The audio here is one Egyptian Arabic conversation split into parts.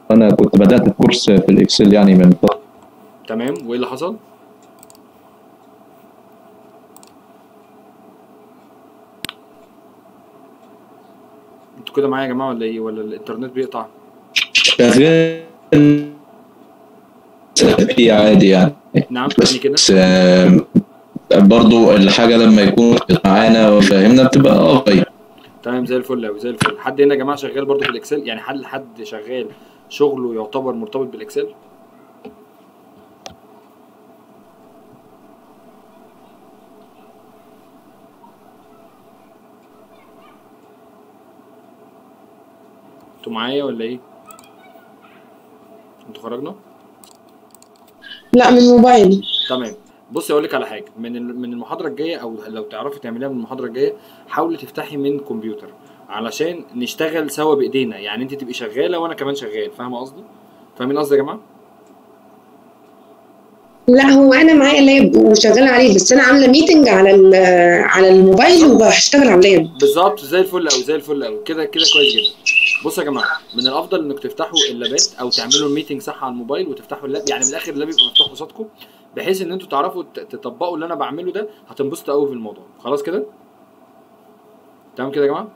انا كنت بدات الكورس في الاكسل يعني من فتره تمام وايه اللي حصل انتوا كده معايا يا جماعه ولا ايه ولا الانترنت بيقطع شغال في عادي يعني نعم تاني كده بس آه، برضو الحاجه لما يكون معانا وفاهمنا بتبقى افضل تمام زي الفل قوي زي الفل حد هنا يا جماعه شغال برضه في الاكسل يعني هل حد شغال شغله يعتبر مرتبط بالاكسل انتوا معايا ولا ايه انتوا خرجنا لا من موبايلي تمام بصي اقول لك على حاجه من ال- من المحاضره الجايه او لو تعرفي تعمليها من المحاضره الجايه حاولي تفتحي من كمبيوتر علشان نشتغل سوا بايدينا يعني انت تبقي شغاله وانا كمان شغال فاهمه قصدي فاهمين قصدي يا جماعه لا هو انا معايا لاب وشغاله عليه بس انا عامله ميتنج على ال- على الموبايل وبشتغل على اللاب بالظبط زي الفل قوي زي الفل قوي كده كده كويس جدا بصوا يا جماعه من الافضل انك تفتحوا اللابات او تعملوا الميتنج صح على الموبايل وتفتحوا اللاب يعني من الاخر اللاب يبقى مفتوح قصادكم بحيث ان انتوا تعرفوا ت- تطبقوا اللي انا بعمله ده هتنبسطوا قوي في الموضوع خلاص كده تمام كده يا جماعه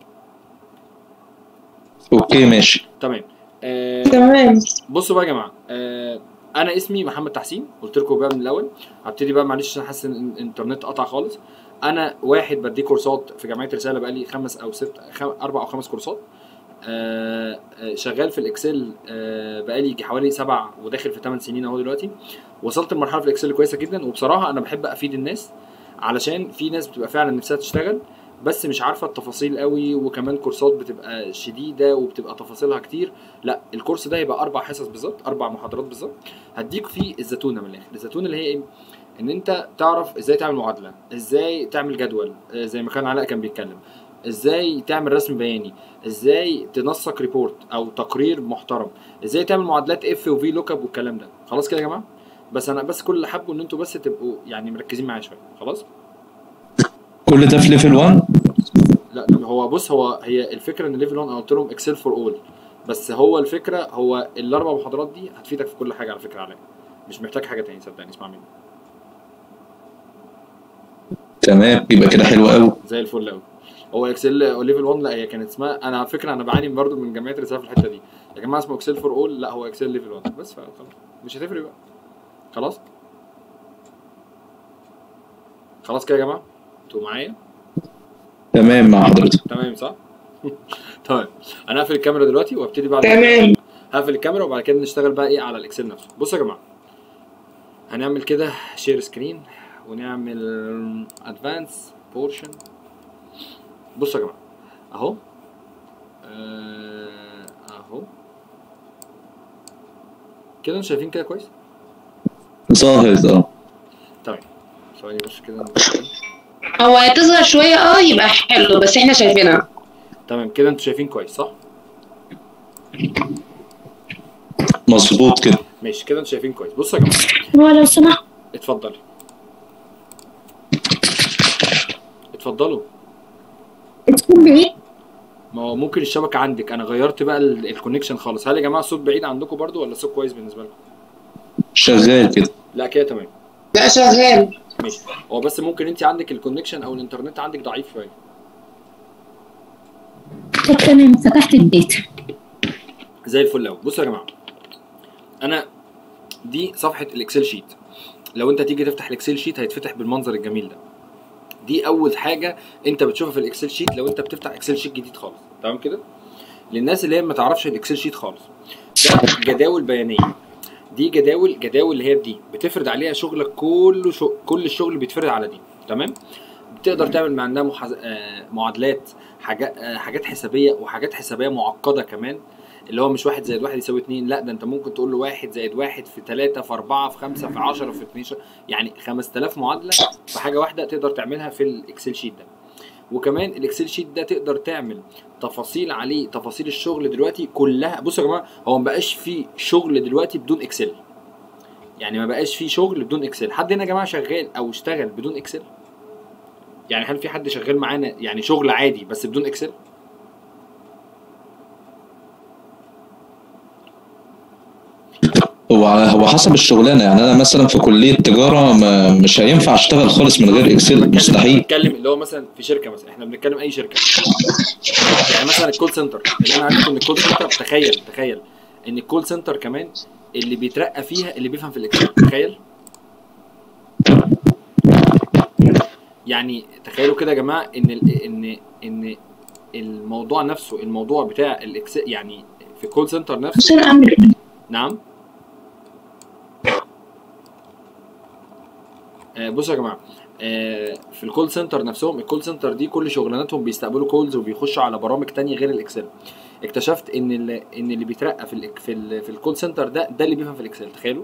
اوكي ماشي تمام آه تمام بصوا بقى يا جماعه آه انا اسمي محمد تحسين قلت لكم بقى من الاول هبتدي بقى معلش عشان حاسس ان الانترنت قطع خالص انا واحد بدي كورسات في جامعه رساله بقى لي خمس او ست خم... اربع او خمس كورسات آه آه، شغال في الاكسل آه بقالي يجي حوالي سبع وداخل في ثمان سنين اهو دلوقتي وصلت لمرحله في الاكسل كويسه جدا وبصراحه انا بحب افيد الناس علشان في ناس بتبقى فعلا نفسها تشتغل بس مش عارفه التفاصيل قوي وكمان كورسات بتبقى شديده وبتبقى تفاصيلها كتير لا الكورس ده هيبقى اربع حصص بالظبط اربع محاضرات بالظبط هديك فيه الزتونه من الاخر الزتونه اللي هي ايه ان انت تعرف ازاي تعمل معادله ازاي تعمل جدول آه، زي ما كان علاء كان بيتكلم ازاي تعمل رسم بياني ازاي تنسق ريبورت او تقرير محترم ازاي تعمل معادلات اف وفي لوك اب والكلام ده خلاص كده يا جماعه بس انا بس كل اللي حابه ان انتوا بس تبقوا يعني مركزين معايا شويه خلاص كل ده في ليفل 1 لا هو بص هو هي الفكره ان ليفل 1 انا قلت لهم اكسل فور اول بس هو الفكره هو الاربع محاضرات دي هتفيدك في كل حاجه على فكره علاء مش محتاج حاجه تاني صدقني اسمع مني تمام يبقى كده حلو قوي زي الفل قوي هو اكسل ليفل 1 لا هي كانت اسمها انا على فكره انا بعاني برضه من جمعيه رساله في الحته دي يا جماعه اسمه اكسل فور اول لا هو اكسل ليفل 1 بس خلاص مش هتفرق بقى خلاص خلاص كده يا جماعه انتوا معايا تمام مع حضرتك تمام صح تمام انا هقفل الكاميرا دلوقتي وابتدي بعد تمام هقفل الكاميرا وبعد كده نشتغل بقى ايه على الاكسل نفسه بصوا يا جماعه هنعمل كده شير سكرين ونعمل ادفانس بورشن بصوا يا جماعه اهو آه، اهو كده انتوا شايفين كده كويس ظاهر اه تمام ثواني بس كده هو هتصغر شويه اه يبقى حلو بس احنا شايفينها تمام كده انتوا شايفين كويس صح مظبوط كده ماشي كده انتوا شايفين كويس بصوا يا جماعه هو لو سمحت اتفضل اتفضلوا تكون بعيد ما هو ممكن الشبكه عندك انا غيرت بقى ال- الكونكشن خالص هل يا جماعه الصوت بعيد عندكم برضو ولا الصوت كويس بالنسبه لكم شغال كده لا كده تمام لا شغال ماشي هو بس ممكن انت عندك الكونكشن او الانترنت عندك ضعيف شويه طب تمام فتحت الداتا زي الفل قوي بصوا يا جماعه انا دي صفحه الاكسل شيت لو انت تيجي تفتح الاكسل شيت هيتفتح بالمنظر الجميل ده دي اول حاجه انت بتشوفها في الاكسل شيت لو انت بتفتح اكسل شيت جديد خالص تمام كده للناس اللي هي ما تعرفش الاكسل شيت خالص ده جداول بيانيه دي جداول جداول اللي هي دي بتفرد عليها شغلك كله شو كل الشغل بيتفرد على دي تمام بتقدر تعمل مع عندها محاز... آه، معادلات حاجات آه، حاجات حسابيه وحاجات حسابيه معقده كمان اللي هو مش واحد زائد واحد يساوي اتنين لا ده انت ممكن تقول له واحد زائد واحد في تلاتة في أربعة في خمسة في عشرة في اتناشر يعني 5000 معادلة في حاجة واحدة تقدر تعملها في الإكسل شيت ده وكمان الإكسل شيت ده تقدر تعمل تفاصيل عليه تفاصيل الشغل دلوقتي كلها بصوا يا جماعة هو ما بقاش في شغل دلوقتي بدون إكسل يعني ما بقاش في شغل بدون إكسل حد هنا يا جماعة شغال أو اشتغل بدون إكسل يعني هل في حد شغال معانا يعني شغل عادي بس بدون إكسل هو هو حسب الشغلانه يعني انا مثلا في كليه تجاره ما مش هينفع اشتغل خالص من غير اكسل بتكلم- مستحيل بتكلم اللي هو مثلا في شركه مثلا احنا بنتكلم اي شركه يعني مثلا الكول سنتر اللي انا عارف ان الكول سنتر تخيل تخيل ان الكول سنتر كمان اللي بيترقى فيها اللي بيفهم في الاكسل تخيل يعني تخيلوا كده يا جماعه ان ال- ان ان الموضوع نفسه الموضوع بتاع الاكسل يعني في الكول سنتر نفسه عشان اعمل ايه؟ نعم آه، بصوا يا جماعه آه، في الكول سنتر نفسهم الكول سنتر دي كل شغلانتهم بيستقبلوا كولز وبيخشوا على برامج تانية غير الاكسل اكتشفت ان اللي ان اللي بيترقى في ال في ال في الكول سنتر ده ده اللي بيفهم في الاكسل تخيلوا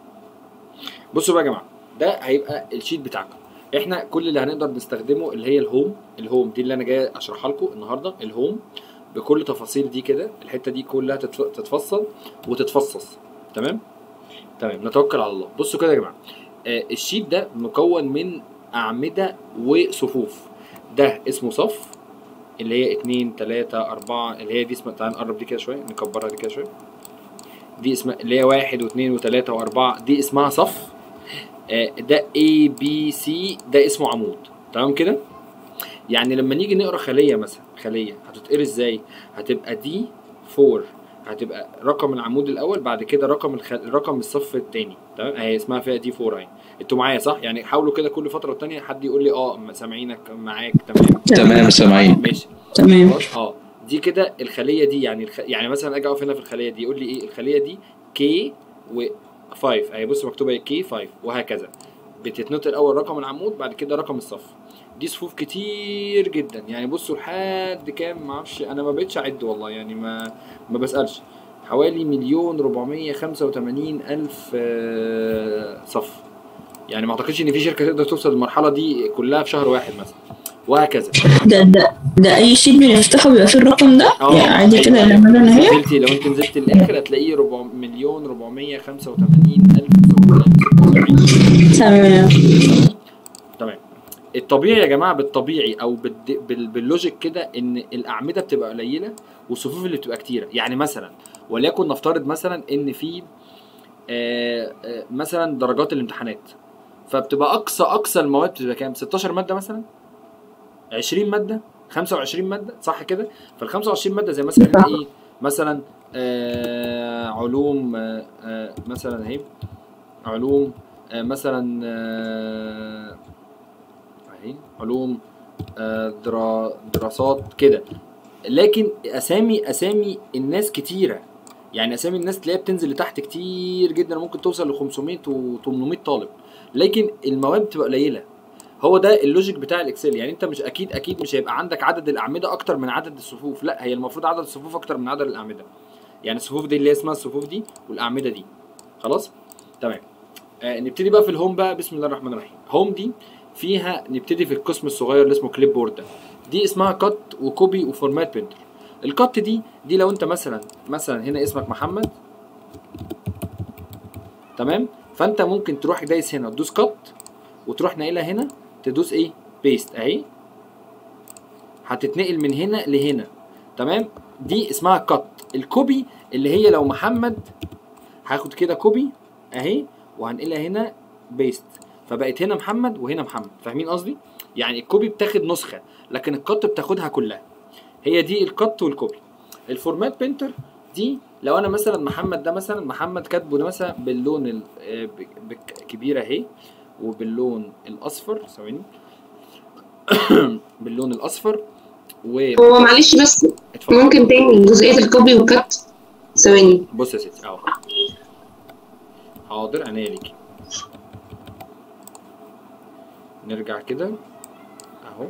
بصوا بقى يا جماعه ده هيبقى الشيت بتاعكم احنا كل اللي هنقدر نستخدمه اللي هي الهوم الهوم دي اللي انا جاي اشرحها لكم النهارده الهوم بكل تفاصيل دي كده الحته دي كلها تتف- تتفصل وتتفصص تمام تمام نتوكل على الله بصوا كده يا جماعه آه الشيت ده مكون من اعمده وصفوف ده اسمه صف اللي هي اتنين تلاتة أربعة اللي هي دي اسمها تعال نقرب دي كده شوية نكبرها دي كده شوية دي اسمها اللي هي واحد واثنين وثلاثة وأربعة دي اسمها صف آه ده A B C ده اسمه عمود تمام كده يعني لما نيجي نقرا خلية مثلا خلية هتتقري ازاي هتبقى دي 4 هتبقى رقم العمود الاول بعد كده رقم الخل... رقم الصف الثاني تمام هي اسمها فيها دي 4 اهي انتوا معايا صح يعني حاولوا كده كل فتره والتانيه حد يقول لي اه سامعينك معاك تمام تمام سامعين ماشي تمام خلاص اه دي كده الخليه دي يعني الخ... يعني مثلا اجي اقف هنا في الخليه دي يقول لي ايه الخليه دي كي و 5 اهي بص مكتوبه ايه كي 5 وهكذا بتتنطق الاول رقم العمود بعد كده رقم الصف دي صفوف كتير جدا يعني بصوا لحد كام ما اعرفش انا ما بقتش اعد والله يعني ما ما بسالش حوالي مليون 485 الف آه، صف يعني ما اعتقدش ان في شركه تقدر توصل للمرحله دي كلها في شهر واحد مثلا وهكذا ده ده ده اي شيت بنفتحه بيبقى فيه الرقم ده اه يعني عادي كده أيوة. لما انا هي نزلتي لو انت نزلت الاخر هتلاقيه ربع مليون 485 الف تمام تمام الطبيعي يا جماعه بالطبيعي او بالد... بال... باللوجيك كده ان الاعمده بتبقى قليله والصفوف اللي بتبقى كتيره يعني مثلا وليكن نفترض مثلا ان في آه آه مثلا درجات الامتحانات فبتبقى اقصى اقصى المواد بتبقى كام 16 ماده مثلا 20 ماده 25 ماده صح كده فال 25 ماده زي مثلا هنا ايه مثلا آه علوم آه آه مثلا اهي علوم آه مثلا آه اهي علوم آه درا دراسات كده لكن اسامي اسامي الناس كتيره يعني اسامي الناس تلاقيها بتنزل لتحت كتير جدا ممكن توصل ل 500 و 800 طالب لكن المواد بتبقى قليله هو ده اللوجيك بتاع الاكسل يعني انت مش اكيد اكيد مش هيبقى عندك عدد الاعمده اكتر من عدد الصفوف لا هي المفروض عدد الصفوف اكتر من عدد الاعمده يعني الصفوف دي اللي هي اسمها الصفوف دي والاعمده دي خلاص تمام آه نبتدي بقى في الهوم بقى بسم الله الرحمن الرحيم هوم دي فيها نبتدي في القسم الصغير اللي اسمه كليب بورد ده دي اسمها كات وكوبي وفورمات بينتر الكات دي دي لو انت مثلا مثلا هنا اسمك محمد تمام فانت ممكن تروح دايس هنا تدوس كات وتروح ناقلها هنا تدوس ايه بيست اهي هتتنقل من هنا لهنا تمام دي اسمها كات الكوبي اللي هي لو محمد هاخد كده كوبي اهي وهنقلها هنا بيست فبقت هنا محمد وهنا محمد فاهمين قصدي يعني الكوبي بتاخد نسخه لكن الكات بتاخدها كلها هي دي الكات والكوبي الفورمات بينتر دي لو انا مثلا محمد ده مثلا محمد كاتبه ده مثلا باللون ال- آه، ب- بك- كبيره اهي وباللون الاصفر ثواني باللون الاصفر و هو معلش بس اتفضل ممكن تاني جزئية الكوبي والكات ثواني بص يا ستي اهو حاضر عينيا ليكي نرجع كده اهو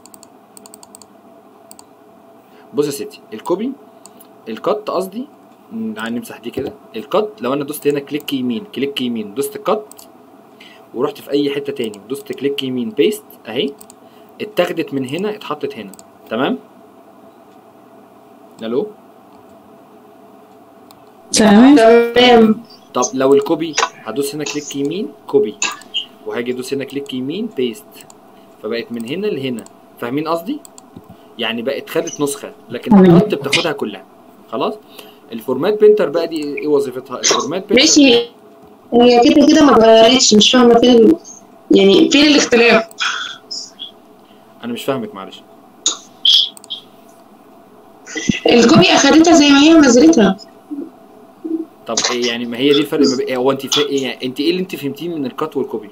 بص يا ستي الكوبي الكات قصدي م، تعالى نمسح دي كده الكات لو انا دوست هنا كليك يمين كليك يمين دوست كات ورحت في اي حته تاني دوست كليك يمين بيست اهي اتاخدت من هنا اتحطت هنا تمام الو تمام تمام طب لو الكوبي هدوس هنا كليك يمين كوبي وهاجي ادوس هنا كليك يمين بيست فبقت من هنا لهنا فاهمين قصدي يعني بقت خدت نسخه لكن تمام. الخط بتاخدها كلها خلاص الفورمات بينتر بقى دي ايه وظيفتها الفورمات بينتر ماشي هي كده كده ما اتغيرتش مش فاهمه فين ال- يعني فين الاختلاف انا مش فاهمك معلش الكوبي اخدتها زي ما هي ونزلتها طب إيه يعني ما هي دي الفرق ما بين هو انت فا... ايه يعني انت ايه اللي انت فهمتيه من الكات والكوبي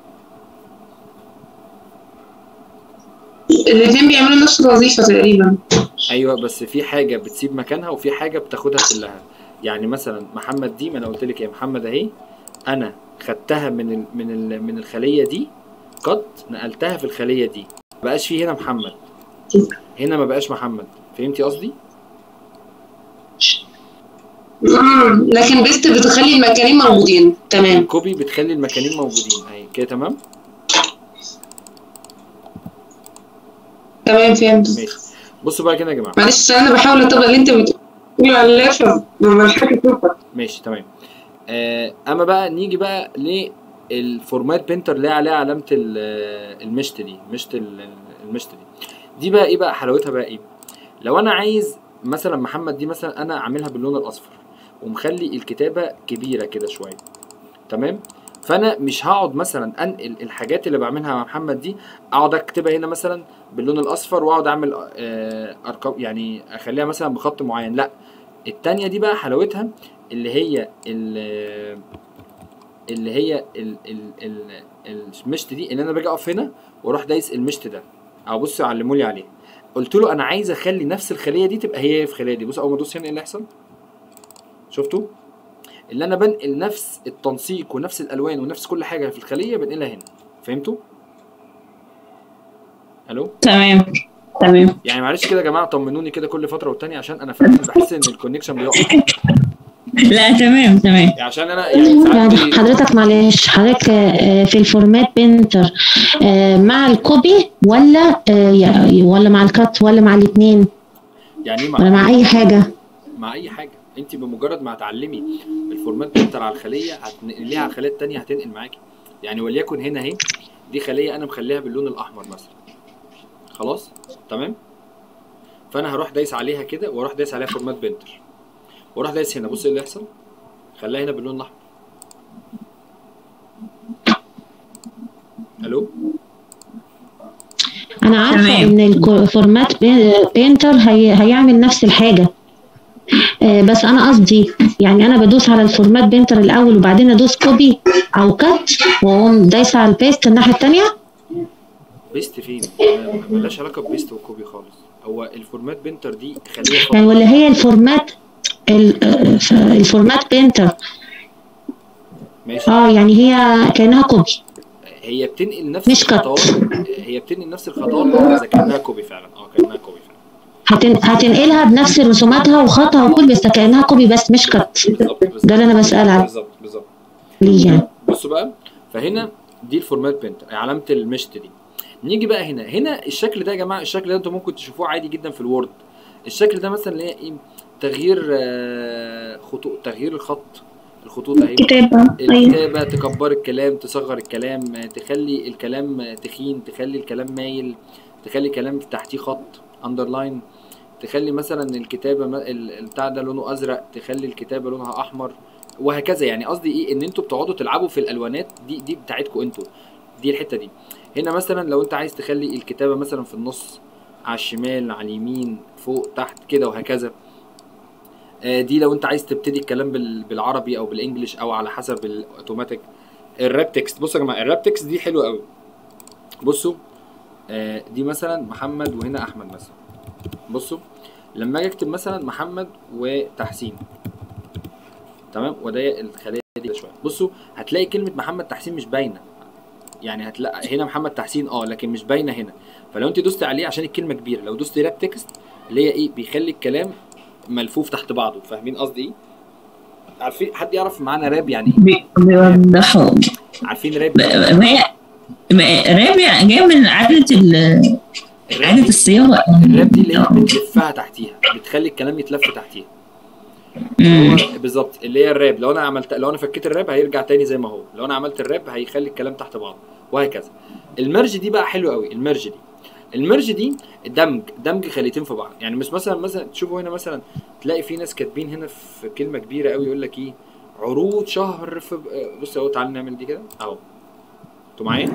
الاثنين بيعملوا نفس الوظيفه تقريبا ايوه بس في حاجه بتسيب مكانها وفي حاجه بتاخدها كلها يعني مثلا محمد دي ما انا قلت لك يا محمد اهي انا خدتها من ال... من ال... من الخليه دي قط نقلتها في الخليه دي ما بقاش في هنا محمد هنا ما بقاش محمد فهمتي قصدي مم. لكن بيست بتخلي المكانين موجودين تمام الكوبي بتخلي المكانين موجودين اهي كده تمام تمام فهمت ماشي بصوا بقى كده يا جماعه معلش انا بحاول اطبق اللي انت بتقول عليه فمش حاجه توقف ماشي تمام آه اما بقى نيجي بقى للفورمات بينتر اللي عليها علامه ال- المشت دي مشت ال- المشت دي دي بقى ايه بقى حلاوتها بقى ايه لو انا عايز مثلا محمد دي مثلا انا عاملها باللون الاصفر ومخلي الكتابه كبيره كده شويه تمام فانا مش هقعد مثلا انقل الحاجات اللي بعملها مع محمد دي اقعد اكتبها هنا مثلا باللون الاصفر واقعد اعمل آه، ارقام يعني اخليها مثلا بخط معين لا التانية دي بقى حلاوتها اللي هي ال- اللي هي ال ال ال المشت دي ان انا باجي اقف هنا واروح دايس المشت ده او بص علموا لي عليه قلت له انا عايز اخلي نفس الخليه دي تبقى هي في الخليه دي بص اول ما ادوس هنا ايه اللي يحصل شفتوا اللي انا بنقل نفس التنسيق ونفس الالوان ونفس كل حاجه في الخليه بنقلها هنا فهمتوا الو تمام تمام يعني معلش كده يا جماعه طمنوني كده كل فتره والتانيه عشان انا فعلا بحس ان الكونكشن بيقع لا تمام تمام يعني عشان انا يعني ساعات يعني بي- حضرتك معلش حضرتك آه، في الفورمات بينتر آه، مع الكوبي ولا آه، يا- ولا مع الكات ولا مع الاثنين يعني إيه ولا مع مع اي حاجه مع اي حاجه انت بمجرد ما هتعلمي الفورمات بينتر على الخليه هتنقليها على الخليه التانيه هتنقل معاكي يعني وليكن هنا اهي دي خليه انا مخليها باللون الاحمر مثلا خلاص تمام فانا هروح دايس عليها كده واروح دايس عليها فورمات بينتر واروح دايس هنا بص ايه اللي يحصل خليها هنا باللون الاحمر الو انا عارفه تمام. ان الفورمات بينتر هي هيعمل نفس الحاجه آه، بس انا قصدي يعني انا بدوس على الفورمات بينتر الاول وبعدين ادوس كوبي او كات واقوم دايسه على البيست الناحيه الثانيه بيست فين ما- ملهاش علاقه ببيست وكوبي خالص هو الفورمات بينتر دي خليه يعني خالص ولا هي الفورمات ال- آه، ف- الفورمات بينتر ماشي اه يعني هي كانها كوبي هي بتنقل نفس مش كات. الخطوات هي بتنقل نفس الخطوات اه اذا كانها كوبي فعلا اه كانها كوبي فعلا هتن... هتنقلها بنفس رسوماتها وخطها وكل بس كانها كوبي بس مش كات بالظبط بالظبط ده اللي انا بسال عليه بالظبط بالظبط ليه يعني بصوا بقى فهنا دي الفورمات بينتر علامه المشت دي نيجي بقى هنا هنا الشكل ده يا جماعه الشكل ده انتم ممكن تشوفوه عادي جدا في الوورد الشكل ده مثلا اللي هي ايه تغيير آه، خطوط تغيير الخط الخطوط اهي كتابة أيوة الكتابة تكبر الكلام تصغر الكلام آه، تخلي الكلام آه، تخين تخلي الكلام مايل تخلي الكلام تحتيه خط اندرلاين تخلي مثلا الكتابة ما- ال- البتاع ده لونه ازرق تخلي الكتابة لونها احمر وهكذا يعني قصدي ايه ان انتوا بتقعدوا تلعبوا في الالوانات دي دي بتاعتكم انتوا دي الحتة دي هنا مثلا لو انت عايز تخلي الكتابة مثلا في النص على الشمال على اليمين فوق تحت كده وهكذا آه، دي لو انت عايز تبتدي الكلام بال- بالعربي او بالانجلش او على حسب الاوتوماتيك الراب تكست بصوا يا جماعه الراب تكست دي حلوه قوي بصوا آه، دي مثلا محمد وهنا احمد مثلا بصوا لما اجي اكتب مثلا محمد وتحسين تمام وده الخليه دي شويه بصوا هتلاقي كلمه محمد تحسين مش باينه يعني هتلاقي هنا محمد تحسين اه لكن مش باينه هنا فلو انت دوست عليه عشان الكلمه كبيره لو دوست راب تكست اللي هي ايه بيخلي الكلام ملفوف تحت بعضه فاهمين قصدي ايه عارفين حد يعرف معانا راب يعني ايه بي- بيوضحوا عارفين راب ب- ما هي ما- رابع جاي من عادة ال- الراب عادة دي, الصياغة الراب دي اللي هي بتلفها تحتيها بتخلي الكلام يتلف تحتيها مم. هو بالظبط اللي هي الراب لو انا عملت لو انا فكيت الراب هيرجع تاني زي ما هو لو انا عملت الراب هيخلي الكلام تحت بعضه وهكذا المرج دي بقى حلو قوي المرج دي الميرج دي دمج دمج خليتين في بعض يعني مش مثلا مثلا تشوفوا هنا مثلا تلاقي في ناس كاتبين هنا في كلمه كبيره قوي يقول لك ايه عروض شهر في بص اهو تعالى نعمل دي كده اهو انتوا معايا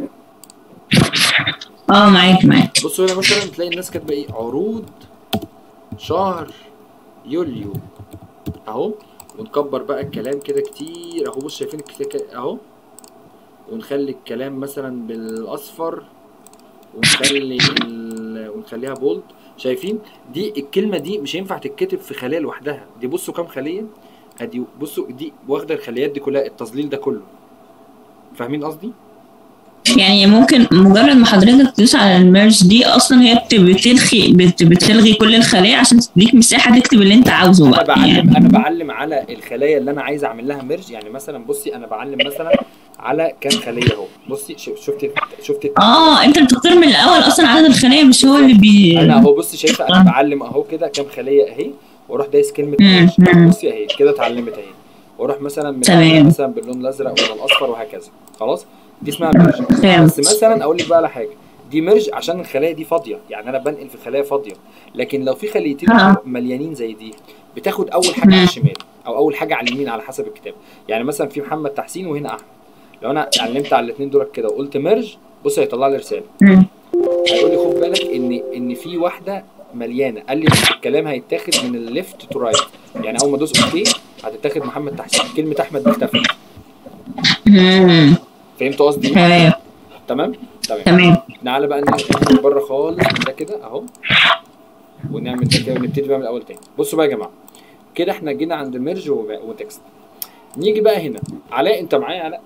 اه معاك معاك بصوا هنا مثلا تلاقي الناس كاتبه ايه عروض شهر يوليو اهو ونكبر بقى الكلام كده كتير اهو بص شايفين الكتاب كده اهو ونخلي الكلام مثلا بالاصفر ونخلي ال... ونخليها بولد شايفين دي الكلمه دي مش هينفع تتكتب في خليه لوحدها دي بصوا كام خليه ادي بصوا دي واخده الخليات دي كلها التظليل ده كله فاهمين قصدي يعني ممكن مجرد ما حضرتك تدوس على الميرج دي اصلا هي بت- بتلغي بت- بتلغي كل الخلايا عشان تديك مساحه تكتب اللي انت عاوزه انا بقى بعلم يعني انا بعلم على الخلايا اللي انا عايز اعمل لها ميرج يعني مثلا بصي انا بعلم مثلا على كام خليه اهو بصي شوف- شفت شفت اه انت بتختار من الاول اصلا عدد الخلايا مش هو اللي بي انا اهو بصي شايفه انا بعلم اهو كده كام خليه اهي واروح دايس كلمه مم، ميرج مم. بصي اهي كده اتعلمت اهي واروح مثلا من تمام. مثلا باللون الازرق ولا الاصفر وهكذا خلاص دي اسمها ميرج فهمت. بس مثلا اقول لك بقى على حاجه دي ميرج عشان الخلايا دي فاضيه يعني انا بنقل في خلايا فاضيه لكن لو في خليتين آه. مليانين زي دي بتاخد اول حاجه على مم. الشمال او اول حاجه على اليمين على حسب الكتاب يعني مثلا في محمد تحسين وهنا احمد لو انا علمت على الاثنين دول كده وقلت ميرج بص هيطلع لي رساله مم. هيقول لي خد بالك ان ان في واحده مليانه قال لي بس الكلام هيتاخد من الليفت تو رايت يعني اول ما ادوس اوكي هتتاخد محمد تحسين كلمه احمد دي اختفت مم. فهمت قصدي إيه؟ تمام تمام تمام تمام تعالى بقى نخرج بره خالص من ده كده اهو ونعمل ده كده ونبتدي بقى من الاول تاني بصوا بقى يا جماعه كده احنا جينا عند ميرج وتكست نيجي بقى هنا علاء انت معايا علاء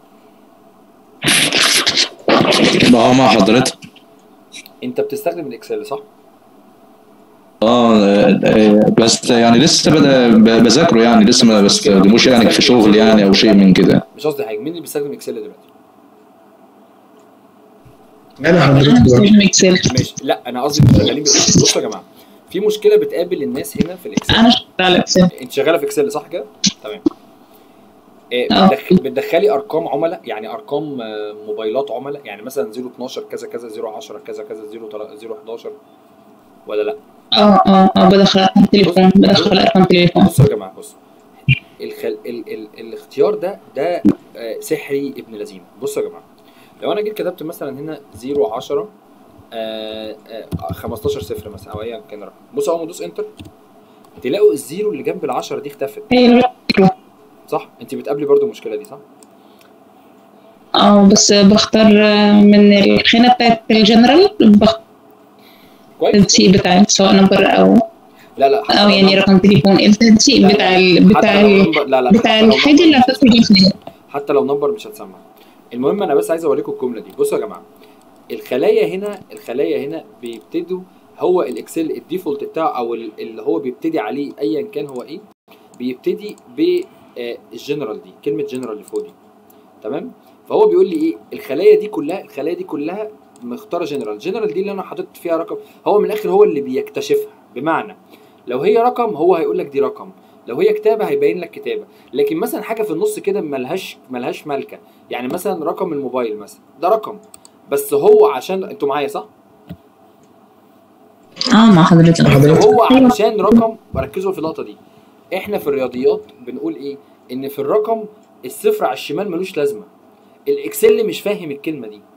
اه مع حضرتك انت بتستخدم الاكسل صح اه آه، بس يعني لسه بدا- ب- بذاكره يعني لسه ما بستخدموش يعني في شغل يعني او شيء من كده مش قصدي حاجه مين اللي بيستخدم اكسل دلوقتي انا حضرتك انا برضه. بستخدم اكسل ماشي لا انا قصدي مش شغالين بالاكسل بصوا يا جماعه في مشكله بتقابل الناس هنا في الاكسل انا شغال على اكسل انت شغاله في اكسل صح كده تمام إيه، اه. بتدخ- بتدخلي ارقام عملاء يعني ارقام آه، موبايلات عملاء يعني مثلا 012 كذا كذا 010 كذا كذا 011 ولا لا اه اه اه بدخل ارقام تليفون بدخل ارقام تليفون بصوا يا جماعه بصوا الخل... ال... ال... الاختيار ده ده آه، سحري ابن لذينه بصوا يا جماعه لو انا جيت كتبت مثلا هنا 0 10 آه، آه، 15 صفر مثلا او ايا كان رقم بصوا اول ما ادوس انتر تلاقوا الزيرو اللي جنب العشرة دي اختفت هي صح انت بتقابلي برضو المشكله دي صح اه بس بختار آه، من الخانة بتاعت الجنرال بختار كويس التنسيق بتاع سواء نمبر او لا لا حتى او لو يعني نمبر- رقم تليفون التنسيق لا، بتاع ال بتاع حتى لو ال نمبر لا لا بتاع حتى لو الحاجة نمبر اللي مش هتدخل في الخانة حتى لو نمبر مش هتسمع المهم انا بس عايز اوريكم الجمله دي بصوا يا جماعه الخلايا هنا الخلايا هنا بيبتدوا هو الاكسل الديفولت بتاعه او ال- اللي هو بيبتدي عليه ايا كان هو ايه بيبتدي بالجنرال دي كلمه جنرال اللي فوق دي تمام فهو بيقول لي ايه الخلايا دي كلها الخلايا دي كلها مختاره جنرال جنرال دي اللي انا حاطط فيها رقم هو من الاخر هو اللي بيكتشفها بمعنى لو هي رقم هو هيقول لك دي رقم لو هي كتابه هيبين لك كتابه لكن مثلا حاجه في النص كده ملهاش ملهاش مالكه يعني مثلا رقم الموبايل مثلا ده رقم بس هو عشان انتوا معايا صح اه مع حضرتك حضرتك هو علشان رقم وركزوا في اللقطه دي احنا في الرياضيات بنقول ايه ان في الرقم الصفر على الشمال ملوش لازمه الاكسل مش فاهم الكلمه دي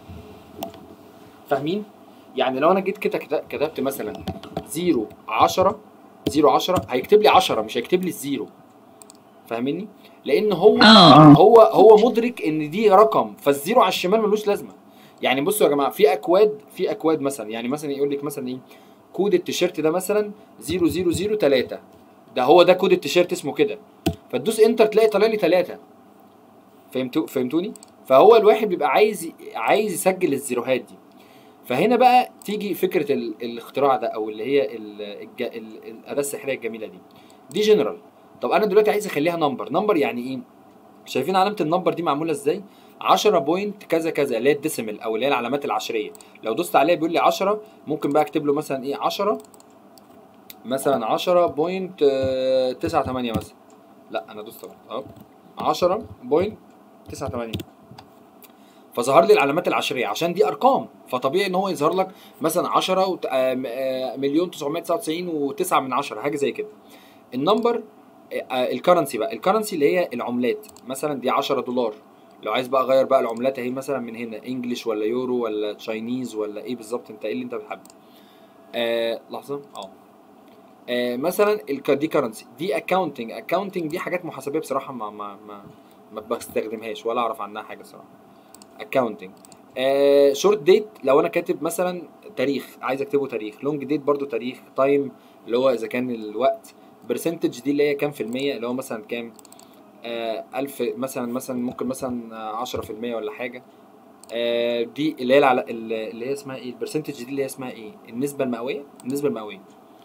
فاهمين يعني لو انا جيت كده كت- كتبت مثلا 0 10 0 10 هيكتب لي 10 مش هيكتب لي الزيرو فاهميني لان هو اه اه هو هو مدرك ان دي رقم فالزيرو على الشمال ملوش لازمه يعني بصوا يا جماعه في اكواد في اكواد مثلا يعني مثلا يقول لك مثلا ايه كود التيشيرت ده مثلا 0003 ده هو ده كود التيشيرت اسمه كده فتدوس انتر تلاقي طالع لي 3 فهمتوا فهمتوني فهو الواحد بيبقى عايز عايز يسجل الزيروهات دي فهنا بقى تيجي فكره ال... الاختراع ده او اللي هي ال... الج... ال... الاداه السحريه الجميله دي دي جنرال طب انا دلوقتي عايز اخليها نمبر نمبر يعني ايه شايفين علامه النمبر دي معموله ازاي 10 بوينت كذا كذا اللي هي الديسيمال او اللي هي العلامات العشريه لو دوست عليها بيقول لي 10 ممكن بقى اكتب له مثلا ايه 10 مثلا 10 بوينت 9 8 مثلا لا انا دوست غلط اهو 10 بوينت 9 8 فظهر لي العلامات العشريه عشان دي ارقام فطبيعي ان هو يظهر لك مثلا 10 وت- آه، م- آه، مليون 999 و9 من 10 حاجه زي كده النمبر الكرنسي بقى الكرنسي اللي هي العملات مثلا دي 10 دولار لو عايز بقى اغير بقى العملات اهي مثلا من هنا انجلش ولا يورو ولا تشاينيز ولا ايه بالظبط انت ايه اللي انت بتحبه آه لحظه اه آه مثلا الك- دي كرنسي دي اكاونتنج اكاونتنج دي حاجات محاسبيه بصراحه ما ما ما, ما بستخدمهاش ولا اعرف عنها حاجه صراحه اكاونتنج آه شورت ديت لو انا كاتب مثلا تاريخ عايز اكتبه تاريخ لونج ديت برضو تاريخ تايم اللي هو اذا كان الوقت برسنتج دي اللي هي كام في المية اللي هو مثلا كام آه ألف مثلا مثلا ممكن مثلا عشرة في المية ولا حاجة آه دي اللي هي العل... اللي هي اسمها ايه البرسنتج دي اللي هي اسمها ايه النسبة المئوية النسبة المئوية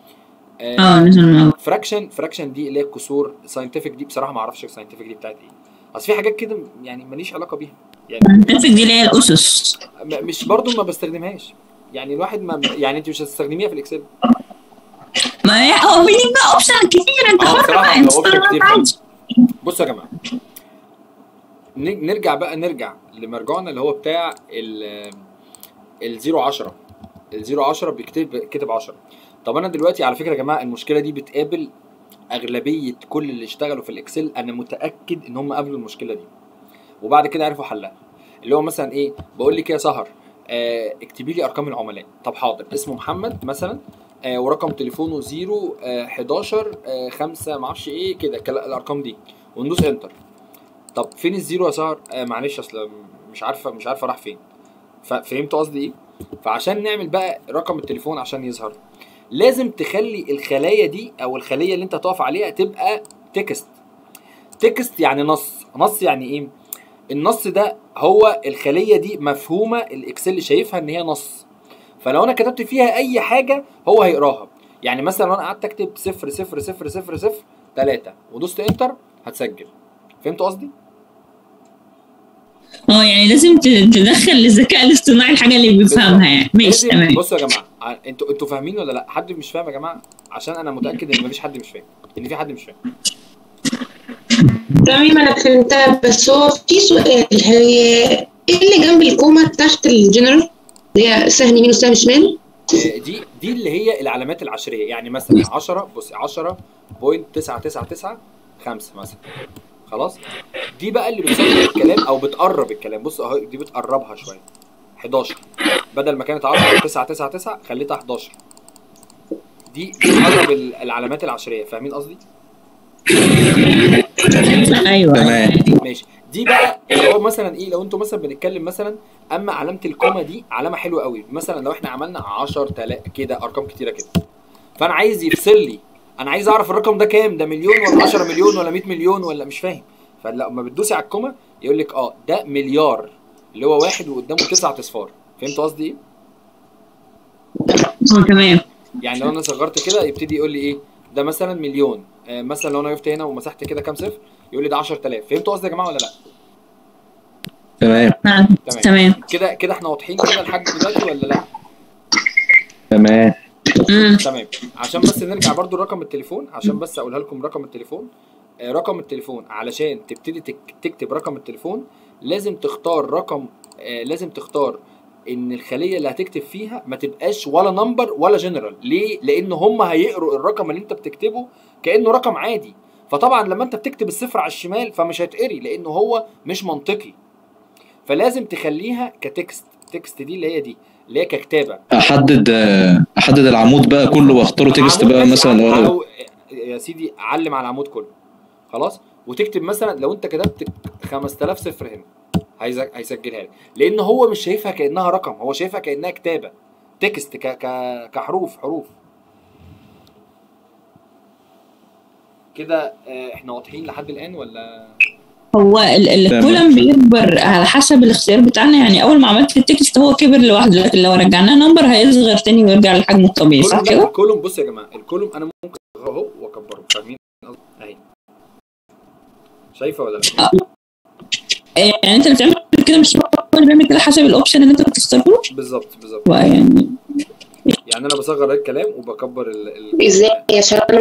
اه نزل الموضوع. فراكشن فراكشن دي اللي هي الكسور ساينتفك دي بصراحة ما اعرفش الساينتفك دي بتاعت ايه اصل في حاجات كده يعني ماليش علاقة بيها يعني التفك دي اللي هي الاسس م- مش برضو ما بستخدمهاش يعني الواحد ما يعني انت مش هتستخدميها في الاكسل ما هي هو في بقى اوبشن كتير انت اه حر بصراحة بقى هو انت option تستخدم كتير عادي. بصوا يا جماعه ن- نرجع بقى نرجع لمرجعنا اللي هو بتاع ال ال 010 ال 010 بيكتب كتب 10 طب انا دلوقتي على فكره يا جماعه المشكله دي بتقابل اغلبيه كل اللي اشتغلوا في الاكسل انا متاكد ان هم قابلوا المشكله دي وبعد كده عرفوا حلها اللي هو مثلا ايه بقول لك يا سهر آه اكتبي لي ارقام العملاء طب حاضر اسمه محمد مثلا آه ورقم تليفونه 0 آه 11 آه 5 معرفش ايه كده كلا- الارقام دي وندوس انتر طب فين الزيرو يا سهر آه معلش اصل مش عارفه مش عارفه راح فين ف- فهمتوا قصدي ايه فعشان نعمل بقى رقم التليفون عشان يظهر لازم تخلي الخلايا دي او الخليه اللي انت تقف عليها تبقى تكست تكست يعني نص نص يعني ايه النص ده هو الخليه دي مفهومه الاكسل شايفها ان هي نص فلو انا كتبت فيها اي حاجه هو هيقراها يعني مثلا لو انا قعدت اكتب صفر صفر صفر صفر صفر تلاتة ودوست انتر هتسجل فهمتوا قصدي؟ اه يعني لازم ت- تدخل للذكاء الاصطناعي الحاجه اللي بيفهمها يعني ماشي لازم- تمام بصوا يا جماعه ع- انتوا انتوا فاهمين ولا لا؟ حد مش فاهم يا جماعه؟ عشان انا متاكد ان مفيش حد مش فاهم ان في حد مش فاهم تمام انا فهمتها بس هو في سؤال هي ايه اللي جنب الكومة تحت الجنرال اللي هي سهم يمين وسهم شمال آه، دي دي اللي هي العلامات العشريه يعني مثلا 10 بص 10.999 5 مثلا خلاص دي بقى اللي بتسهل الكلام او بتقرب الكلام بص اهو دي بتقربها شويه 11 بدل ما كانت 10 999 خليتها 11 دي بتقرب ال- العلامات العشريه فاهمين قصدي؟ ايوه تمام ماشي دي بقى اللي هو مثلا ايه لو انتوا مثلا بنتكلم مثلا اما علامه الكوما دي علامه حلوه قوي مثلا لو احنا عملنا 10000 كده ارقام كتيره كده فانا عايز يفصل لي انا عايز اعرف الرقم ده كام ده مليون ولا 10 مليون ولا 100 مليون ولا مش فاهم فلما بتدوسي على الكوما يقول لك اه ده مليار اللي هو واحد وقدامه تسعة اصفار فهمت قصدي ايه؟ اه تمام يعني لو انا صغرت كده يبتدي يقول لي ايه ده مثلا مليون آه مثلا لو انا وقفت هنا ومسحت كده كام صفر يقول لي ده 10000 فهمتوا قصدي يا جماعه ولا لا؟ تمام آه، تمام. تمام كده كده احنا واضحين كده لحد دلوقتي ولا لا؟ تمام مم. تمام عشان بس نرجع برضو لرقم التليفون عشان بس اقولها لكم رقم التليفون آه، رقم التليفون علشان تبتدي تك- تكتب رقم التليفون لازم تختار رقم آه، لازم تختار ان الخليه اللي هتكتب فيها ما تبقاش ولا نمبر ولا جنرال ليه لان هم هيقروا الرقم اللي انت بتكتبه كانه رقم عادي فطبعا لما انت بتكتب الصفر على الشمال فمش هيتقري لانه هو مش منطقي فلازم تخليها كتكست تكست دي اللي هي دي اللي هي ككتابه احدد احدد العمود بقى كله واختاره تكست عمود بقى ماشي، مثلا عم- ورا. أو يا سيدي علم على العمود كله خلاص وتكتب مثلا لو انت كتبت 5000 صفر هنا هيز- هيسجلها لك لان هو مش شايفها كانها رقم هو شايفها كانها كتابه تكست ك... ك... كحروف حروف كده آه، احنا واضحين لحد الان ولا هو ال- ال- تمام. الكولم بيكبر على حسب الاختيار بتاعنا يعني اول ما عملت التكست هو كبر لوحده لكن لو رجعناه نمبر هيصغر تاني ويرجع لحجمه الطبيعي صح كولوم لا، كده؟ الكولوم بص يا جماعه الكولوم انا ممكن اصغره اهو واكبره فاهمين قصدي؟ اهي شايفه ولا لا؟ آه، يعني انت اللي بتعمل كده مش هو اللي بيعمل كده حسب الاوبشن اللي انت بتختاره له بالظبط بالظبط يعني يعني انا بصغر الكلام وبكبر ال... ال... ازاي يا شباب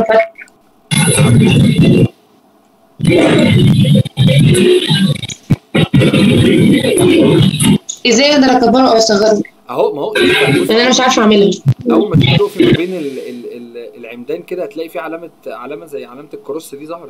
ازاي اقدر اكبره او اصغره اهو ما هو بص، انا مش عارفه اعملها اول ما تيجي تقف ما بين ال ال ال العمدان كده هتلاقي في علامه علامه زي علامه الكروس دي ظهرت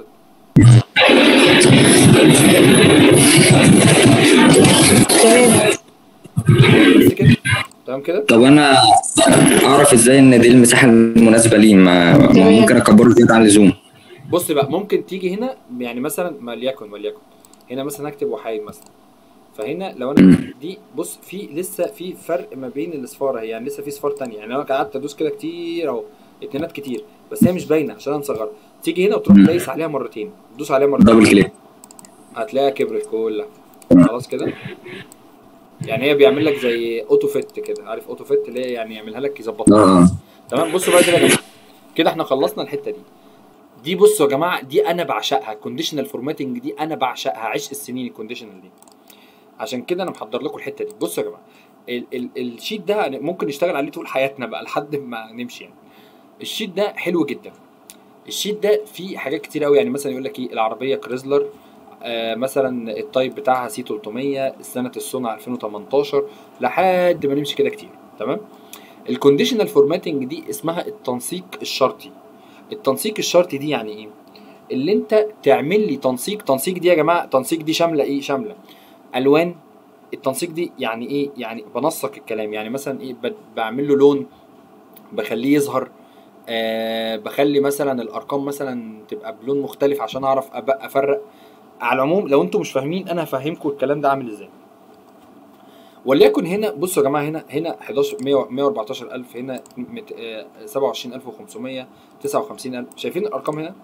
تمام بس كده تمام كده طب انا اعرف ازاي ان دي المساحه المناسبه لي ما ما تمام. ممكن اكبره زياده عن اللزوم بص بقى ممكن تيجي هنا يعني مثلا ما ليكن وليكن هنا مثلا اكتب وحايد مثلا فهنا لو انا مم. دي بص في لسه في فرق ما بين الاصفار اهي يعني لسه في صفار تانية يعني انا قعدت ادوس كده كتير اهو اتنينات كتير بس هي مش باينه عشان انا مصغرها تيجي هنا وتروح مم. دايس عليها مرتين تدوس عليها مرتين دبل كليك هتلاقيها كبرت كلها خلاص كده يعني هي بيعمل لك زي اوتو فيت كده عارف اوتو فيت اللي هي يعني يعملها لك يظبطها اه تمام بصوا بقى كده يا جماعه كده احنا خلصنا الحته دي دي بصوا يا جماعه دي انا بعشقها كونديشنال فورماتنج دي انا بعشقها عشق السنين الكونديشنال دي عشان كده انا محضر لكم الحته دي بصوا يا جماعه ال ال الشيت ده ممكن نشتغل عليه طول حياتنا بقى لحد ما نمشي يعني الشيت ده حلو جدا الشيت ده فيه حاجات كتير قوي يعني مثلا يقول لك ايه العربيه كريزلر آه مثلا التايب بتاعها سي 300 سنه الصنع 2018 لحد ما نمشي كده كتير تمام الكونديشنال فورماتنج دي اسمها التنسيق الشرطي التنسيق الشرطي دي يعني ايه اللي انت تعمل لي تنسيق تنسيق دي يا جماعه تنسيق دي شامله ايه شامله الوان التنسيق دي يعني ايه يعني بنسق الكلام يعني مثلا ايه ب- بعمل له لون بخليه يظهر آه بخلي مثلا الارقام مثلا تبقى بلون مختلف عشان اعرف أبقى افرق على العموم لو انتم مش فاهمين انا هفهمكم الكلام ده عامل ازاي وليكن هنا بصوا يا جماعه هنا هنا 11 100 114000 هنا مت- آه، 27500 59000 شايفين الارقام هنا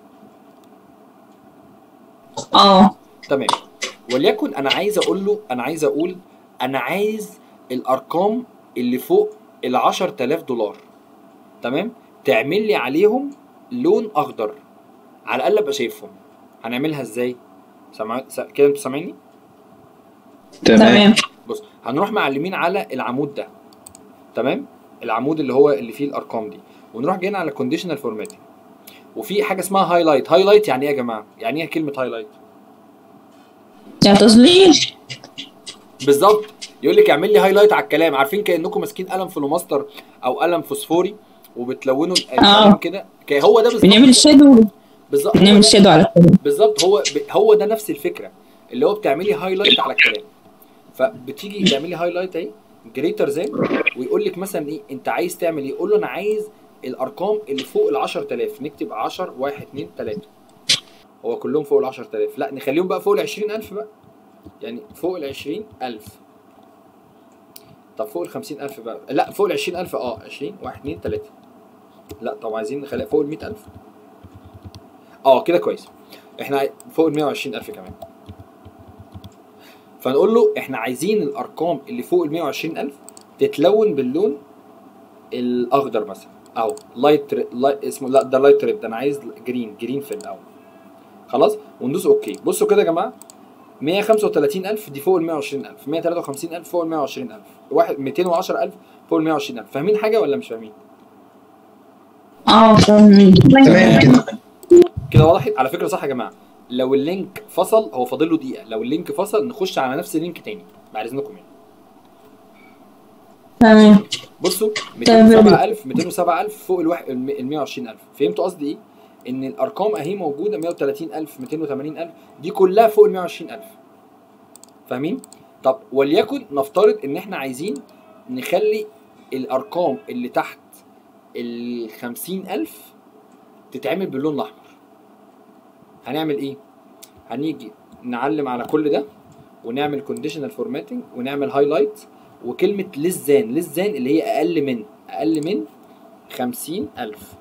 اه تمام وليكن انا عايز اقول له انا عايز اقول انا عايز الارقام اللي فوق ال 10000 دولار تمام تعمل لي عليهم لون اخضر على الاقل ابقى شايفهم هنعملها ازاي سمع... س... كده انتوا سامعيني تمام تمام بص هنروح معلمين على العمود ده تمام العمود اللي هو اللي فيه الارقام دي ونروح جايين على كونديشنال فورماتنج وفي حاجه اسمها هايلايت هايلايت يعني ايه يا جماعه يعني ايه كلمه هايلايت يا تظليل بالظبط يقول لك اعمل لي هايلايت على الكلام عارفين كانكم ماسكين قلم فلوماستر او قلم فوسفوري وبتلونوا الكلام آه. كده ك- هو ده بالظبط بنعمل شادو بالظبط هو بنعمل ده- شادو على الكلام بالظبط هو ب- هو ده نفس الفكره اللي هو بتعملي هايلايت على الكلام فبتيجي تعملي هايلايت اهي جريتر زين ويقول لك مثلا ايه انت عايز تعمل ايه قول له انا عايز الارقام اللي فوق ال 10000 نكتب 10 1 2 3 هو كلهم فوق ال 10000 لا نخليهم بقى فوق ال 20000 بقى يعني فوق ال 20000 طب فوق ال 50000 بقى لا فوق ال 20000 اه 20 1 2 3 لا طب عايزين نخليها فوق ال 100000 اه كده كويس احنا عاي- فوق ال 120000 كمان فنقول له احنا عايزين الارقام اللي فوق ال 120000 تتلون باللون الاخضر مثلا او لايت لايت اسمه لا ده لايت ريد ده انا عايز جرين جرين في الاول خلاص وندوس اوكي بصوا كده يا جماعه 135000 دي فوق ال 120000 153000 فوق ال 120000 واحد 210000 فوق ال 120000 فاهمين حاجه ولا مش فاهمين اه فاهمين تمام كده كده وضحت على فكره صح يا جماعه لو اللينك فصل هو فاضل له دقيقه لو اللينك فصل نخش على نفس اللينك تاني بعد اذنكم يعني تمام بصوا تمام. 207000 207000 فوق الواحد ال 120000 فهمتوا قصدي ايه؟ ان الارقام اهي موجوده 130000 280000 دي كلها فوق ال 120000 فاهمين؟ طب وليكن نفترض ان احنا عايزين نخلي الارقام اللي تحت ال 50000 تتعمل باللون الاحمر هنعمل ايه؟ هنيجي نعلم على كل ده ونعمل كونديشنال فورماتنج ونعمل هايلايت وكلمة للزان للزان اللي هي أقل من أقل من خمسين ألف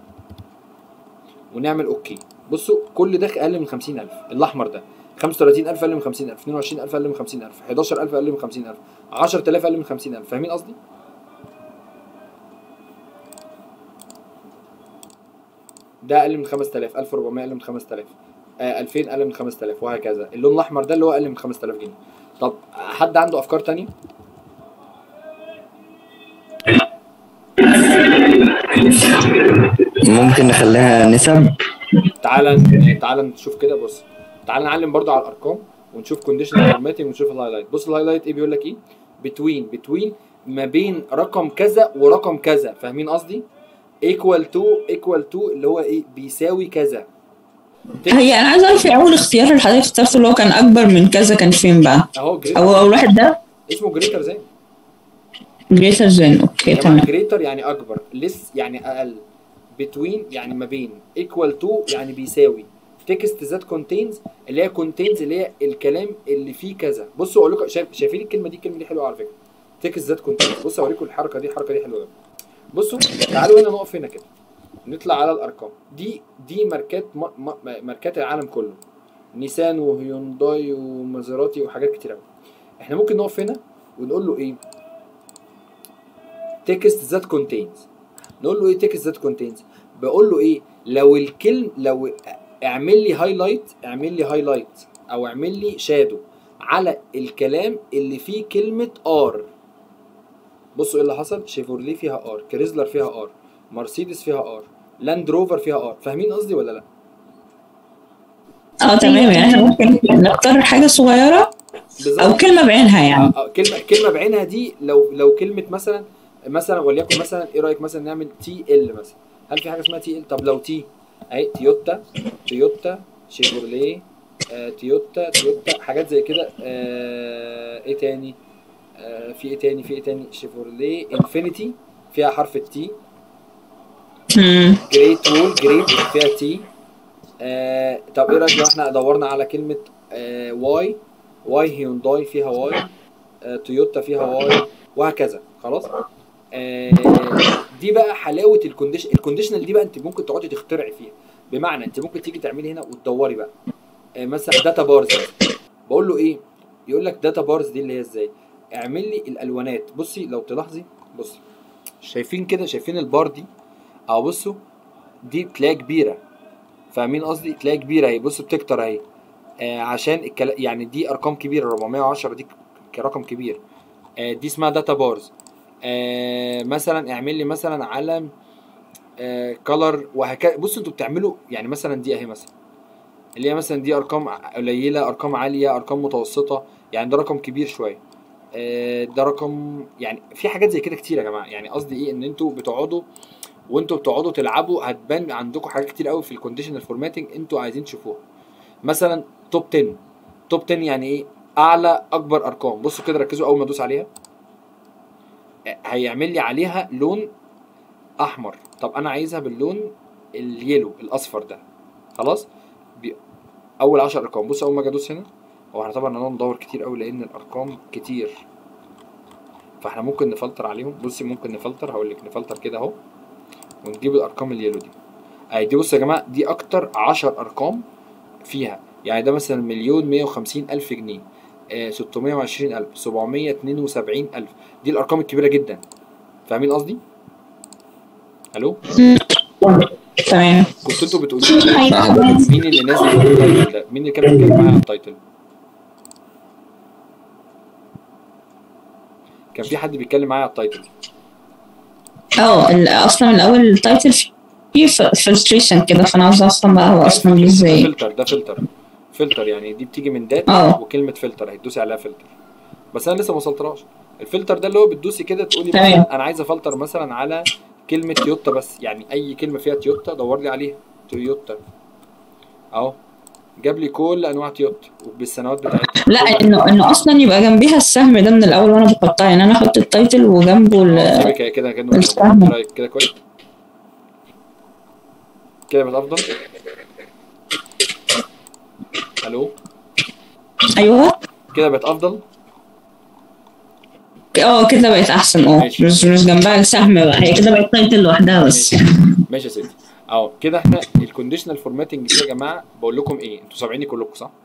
ونعمل أوكي بصوا كل ده أقل من خمسين ألف الأحمر ده خمسة وتلاتين ألف أقل من خمسين ألف اتنين وعشرين ألف أقل من خمسين ألف حداشر ألف أقل من خمسين ألف عشرة آلاف أقل من خمسين ألف فاهمين قصدي؟ ده أقل من خمسة آلاف ألف وربعمية أقل من خمسة آلاف ألفين أقل من خمسة آلاف وهكذا اللون الأحمر ده اللي هو أقل من خمسة آلاف جنيه طب حد عنده أفكار تانية؟ ممكن نخليها نسب تعالى تعالى نشوف كده بص تعالى نعلم برضو على الارقام ونشوف كونديشنال فورماتنج ونشوف الهايلايت بص الهايلايت ايه بيقول لك ايه بتوين بتوين ما بين رقم كذا ورقم كذا فاهمين قصدي ايكوال تو ايكوال تو اللي هو ايه بيساوي كذا هي انا عايزه اعرف في اول اختيار اللي حضرتك اخترته اللي هو كان اكبر من كذا كان فين بقى اهو جريتر او اول واحد ده اسمه جريتر زي جريتر زين اوكي تمام جريتر يعني اكبر لس يعني اقل بتوين يعني ما بين ايكوال تو يعني بيساوي تكست ذات كونتينز اللي هي كونتينز اللي هي الكلام اللي فيه كذا بصوا اقول لكم شايف شايفين الكلمه دي الكلمه دي حلوه على فكره تكست ذات كونتينز بصوا اوريكم الحركه دي الحركه دي حلوه قوي بصوا تعالوا هنا نقف هنا كده نطلع على الارقام دي دي ماركات م- م- ماركات العالم كله نيسان وهيونداي ومازيراتي وحاجات كتير قوي احنا ممكن نقف هنا ونقول له ايه تكست ذات كونتينز نقول له ايه تكست ذات كونتينز بقول له ايه لو الكلم لو اعمل لي هايلايت اعمل لي هايلايت او اعمل لي شادو على الكلام اللي فيه كلمه ار بصوا ايه اللي حصل شيفورلي فيها ار كريزلر فيها ار مرسيدس فيها ار لاند روفر فيها ار فاهمين قصدي ولا لا اه تمام يعني احنا ممكن نختار حاجه صغيره او بالظبط كلمه بعينها يعني آه، آه، كلمه كلمه بعينها دي لو لو كلمه مثلا مثلا وليكن مثلا ايه رايك مثلا نعمل تي ال مثلا هل في حاجه اسمها تي ال طب لو تي اهي تويوتا تويوتا شيفروليه آه، تويوتا تويوتا حاجات زي كده آه، ايه تاني آه، في ايه تاني في ايه تاني شيفروليه انفينيتي فيها حرف التي مم. جريت وول جريت فيها تي آه طب ايه رايك لو احنا دورنا على كلمه آه واي واي هيونداي فيها واي آه تويوتا فيها واي وهكذا خلاص آه دي بقى حلاوه الكونديشن الكونديشنال دي بقى انت ممكن تقعدي تخترعي فيها بمعنى انت ممكن تيجي تعملي هنا وتدوري بقى آه مثلا داتا بارز بقول له ايه يقول لك داتا بارز دي اللي هي ازاي اعمل لي الالوانات بصي لو تلاحظي بصي شايفين كده شايفين البار دي او بصوا دي تلاقيها كبيره فاهمين قصدي تلاقيها كبيره اهي بصوا بتكتر اهي آه عشان الكلا... يعني دي ارقام كبيره 410 دي ك- رقم كبير آه دي اسمها داتا بارز آه مثلا اعمل لي مثلا علم آه كلر وهكذا بصوا انتوا بتعملوا يعني مثلا دي اهي مثلا اللي هي مثلا دي ارقام قليله ارقام عاليه ارقام متوسطه يعني ده رقم كبير شويه آه، ده رقم يعني في حاجات زي كده كتير يا جماعه يعني قصدي ايه ان انتوا بتقعدوا وانتوا بتقعدوا تلعبوا هتبان عندكم حاجات كتير قوي في الكونديشنال فورماتنج انتوا عايزين تشوفوها مثلا توب 10 توب 10 يعني ايه اعلى اكبر ارقام بصوا كده ركزوا اول ما ادوس عليها آه، هيعمل لي عليها لون احمر طب انا عايزها باللون اليلو الاصفر ده خلاص بي... اول 10 ارقام بص اول ما اجي ادوس هنا هو احنا طبعا هنقعد ندور كتير قوي لان الارقام كتير فاحنا ممكن نفلتر عليهم بصي ممكن نفلتر هقول لك نفلتر كده اهو ونجيب الارقام اليلو دي اهي دي بص يا جماعه دي اكتر 10 ارقام فيها يعني ده مثلا مليون 150 الف جنيه آه 620 الف 772 الف دي الارقام الكبيره جدا فاهمين قصدي الو تمام كنت انتوا بتقولوا لي ايوه مين اللي نازل في التايتل ده مين اللي كان بيتكلم معايا على التايتل كان في حد بيتكلم معايا على التايتل اه ال- اصلا من الاول التايتل فيه فلتريشن كده فانا عاوزه افهم بقى هو اصلا جه ده ازاي فلتر ده فلتر فلتر يعني دي بتيجي من داتا اه. وكلمه فلتر هتدوسي عليها فلتر بس انا لسه ما وصلتلهاش الفلتر ده اللي هو بتدوسي كده تقولي تمام. مثلا انا عايز افلتر مثلا على كلمه تويوتا بس يعني اي كلمه فيها تويوتا دور لي عليها تويوتا اهو جاب لي كل انواع تويوتا وبالسنوات بتاعتها لا انه انه اصلا يبقى جنبيها السهم ده من الاول وانا بحطها يعني انا احط التايتل وجنبه ال- سيبك هي كده كده السهم. إيه رايك كده كويس كده بقت افضل الو ايوه كده بقت افضل اه كده بقت احسن اه ماشي. مش مش جنبها السهم بقى هي كده بقت تايتل لوحدها بس ماشي ماشي يا سيدي اهو كده احنا الكونديشنال فورماتنج دي يا جماعه بقول لكم ايه انتوا سامعيني كلكم صح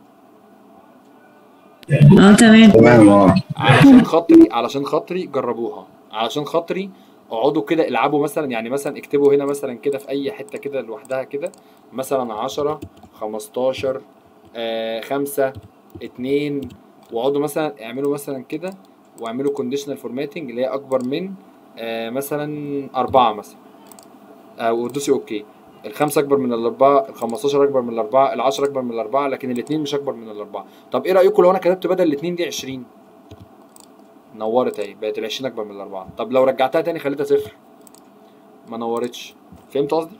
اه تمام تمام اه علشان خاطري علشان خاطري جربوها علشان خاطري اقعدوا كده العبوا مثلا يعني مثلا اكتبوا هنا مثلا كده في اي حته كده لوحدها كده مثلا 10 15 آه 5 2 واقعدوا مثلا اعملوا مثلا كده واعملوا كونديشنال فورماتنج اللي هي اكبر من آه مثلا أربعة مثلا آه ودوسي اوكي الخمسة أكبر من الأربعة الخمستاشر أكبر من الأربعة العشرة أكبر من الأربعة لكن الاتنين مش أكبر من الأربعة طب إيه رأيكم لو أنا كتبت بدل الاتنين دي عشرين نورت أهي بقت العشرين أكبر من الأربعة طب لو رجعتها تاني خليتها صفر ما نورتش فهمت قصدي؟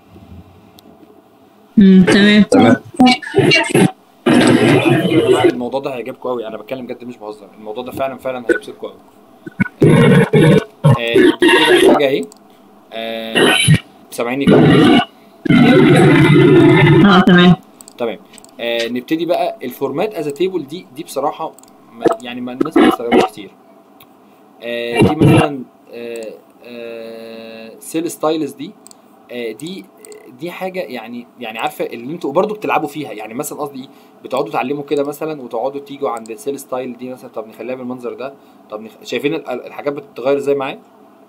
مم، تمام تمام يا جماعة الموضوع ده هيعجبكم قوي انا بتكلم جد مش بهزر الموضوع ده فعلا فعلا هيبسطكم قوي آه دي كده حاجه اهي آه سامعيني كده اه تمام تمام آه نبتدي بقى الفورمات از تيبل دي دي بصراحه ما يعني ما الناس ما بتستخدمهاش كتير آه دي مثلا آه آه سيل ستايلز دي آه دي دي حاجه يعني يعني عارفه اللي انتوا برضو بتلعبوا فيها يعني مثلا قصدي ايه بتقعدوا تعلموا كده مثلا وتقعدوا تيجوا عند السيل ستايل دي مثلا طب نخليها بالمنظر ده طب نخ... شايفين ال- الحاجات بتتغير ازاي معايا